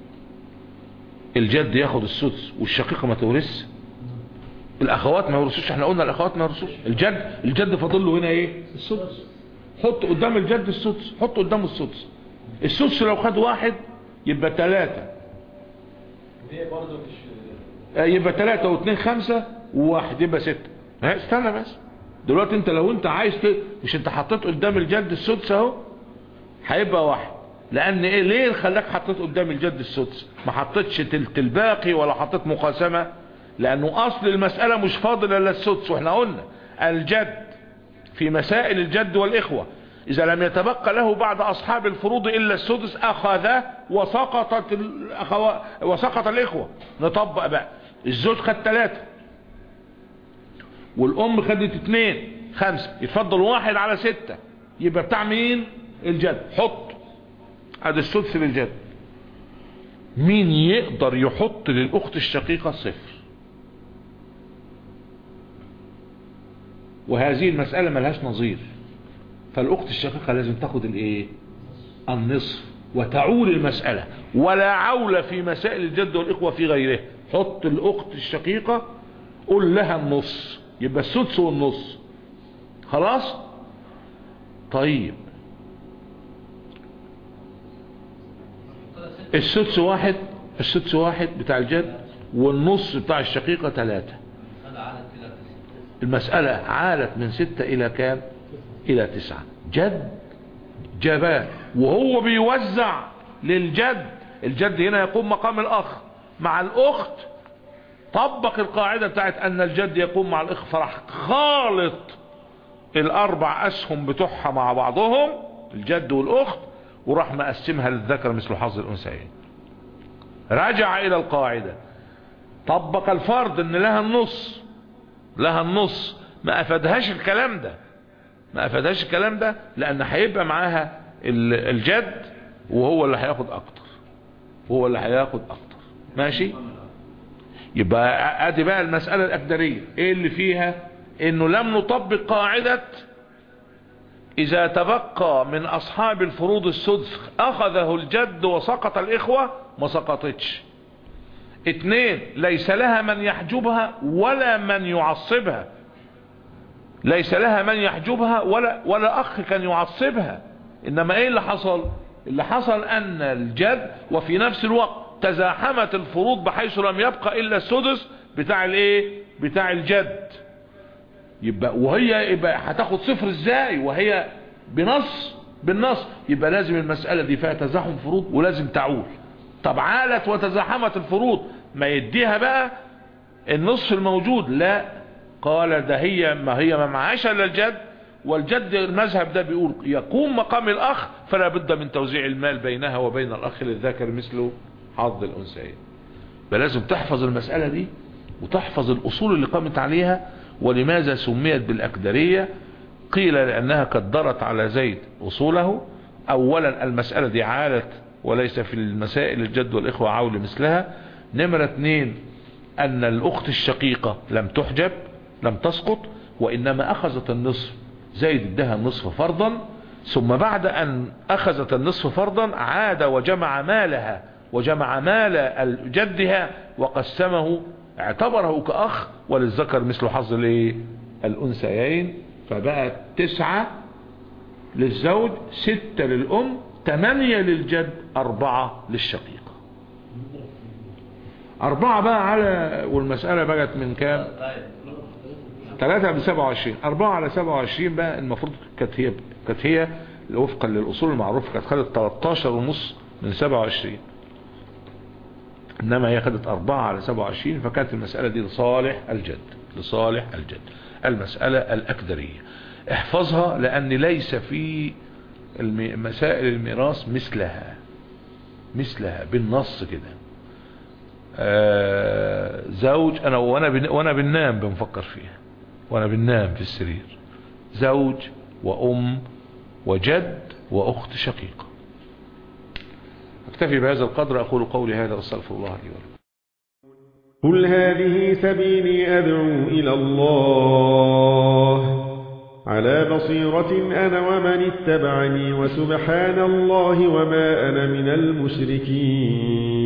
الجد ياخد السدس والشقيقة ما تورث الاخوات ما يورثوش احنا قلنا الاخوات ما يورثوش الجد الجد فاضل له هنا ايه السدس حط قدام الجد السدس حط قدامه السدس السدس لو خد واحد يبقى ثلاثة دي برضه مش آه، يبقى ثلاثة واثنين خمسة وواحد يبقى ستة ها، استنى بس دلوقتي انت لو انت عايز ت... مش انت حطيت قدام الجد السدس اهو هيبقى واحد لان ايه ليه خلاك حطيت قدام الجد السدس ما حطيتش تلت الباقي ولا حطيت مقاسمة لانه اصل المسألة مش فاضل الا السدس واحنا قلنا الجد في مسائل الجد والاخوة اذا لم يتبقى له بعد اصحاب الفروض الا السدس اخذ وسقطت الاخوة وسقط الاخوة نطبق بقى الزوج خد ثلاثة والام خدت اتنين خمسة يتفضل واحد على ستة يبقى بتاع مين الجد حط ادي السدس للجد مين يقدر يحط للاخت الشقيقة صفر وهذه المسألة ملهاش نظير فالاخت الشقيقة لازم تاخد الايه النصف وتعول المسألة ولا عول في مسائل الجد والاخوة في غيره حط الاخت الشقيقة قول لها النص يبقى السدس والنص خلاص طيب السدس واحد السدس واحد بتاع الجد والنص بتاع الشقيقة ثلاثة المسألة عالت من ستة إلى كام إلى تسعة جد جبان وهو بيوزع للجد الجد هنا يقوم مقام الأخ مع الأخت طبق القاعدة بتاعت أن الجد يقوم مع الأخ فراح خالط الأربع أسهم بتوعها مع بعضهم الجد والأخت وراح مقسمها للذكر مثل حظ الأنثيين رجع إلى القاعدة طبق الفرض ان لها النص لها النص ما افادهاش الكلام ده ما افادهاش الكلام ده لان هيبقى معاها ال- الجد وهو اللي هياخد اكتر هو اللي هياخد اكتر ماشي يبقى ادي بقى المسألة الاقدارية ايه اللي فيها انه لم نطبق قاعدة اذا تبقى من اصحاب الفروض السدس اخذه الجد وسقط الاخوة ما سقطتش اتنين ليس لها من يحجبها ولا من يعصبها ليس لها من يحجبها ولا ولا اخ كان يعصبها انما ايه اللي حصل اللي حصل ان الجد وفي نفس الوقت تزاحمت الفروض بحيث لم يبقى الا السدس بتاع الايه بتاع الجد يبقى وهي يبقى هتاخد صفر ازاي وهي بنص بالنص يبقى لازم المسألة دي فيها تزاحم فروض ولازم تعول طب عالت وتزاحمت الفروض ما يديها بقى النصف الموجود لا قال ده هي ما هي ما معاش الا الجد والجد المذهب ده بيقول يقوم مقام الاخ فلا بد من توزيع المال بينها وبين الاخ للذكر مثله حظ الانثيين فلازم تحفظ المسألة دي وتحفظ الاصول اللي قامت عليها ولماذا سميت بالاكدرية قيل لانها قدرت على زيد اصوله اولا المسألة دي عالت وليس في المسائل الجد والاخوة عول مثلها نمرة اتنين ان الاخت الشقيقة لم تحجب لم تسقط وانما اخذت النصف زيد ادها النصف فرضا ثم بعد ان اخذت النصف فرضا عاد وجمع مالها وجمع مال جدها وقسمه اعتبره كأخ وللذكر مثل حظ الايه الانثيين فبقت تسعة للزوج ستة للام ثمانية للجد اربعة للشقيقة اربعة بقى على والمسألة بقت من كام ثلاثة بسبعة وعشرين اربعة على سبعة وعشرين بقى المفروض كانت هي كانت هي وفقا للاصول المعروفة كانت خدت 13 ونص من 27 انما هي خدت اربعة على 27 فكانت المسألة دي لصالح الجد لصالح الجد المسألة الاكدرية احفظها لان ليس في الم- مسائل الميراث مثلها مثلها بالنص كده آه زوج انا وانا بن وانا بننام بنفكر فيها وانا بننام في السرير زوج وام وجد واخت شقيقة اكتفي بهذا القدر اقول قولي هذا واستغفر الله لي ولكم قل هذه سبيلي أدعو إلى الله على بصيرة أنا ومن اتبعني وسبحان الله وما أنا من المشركين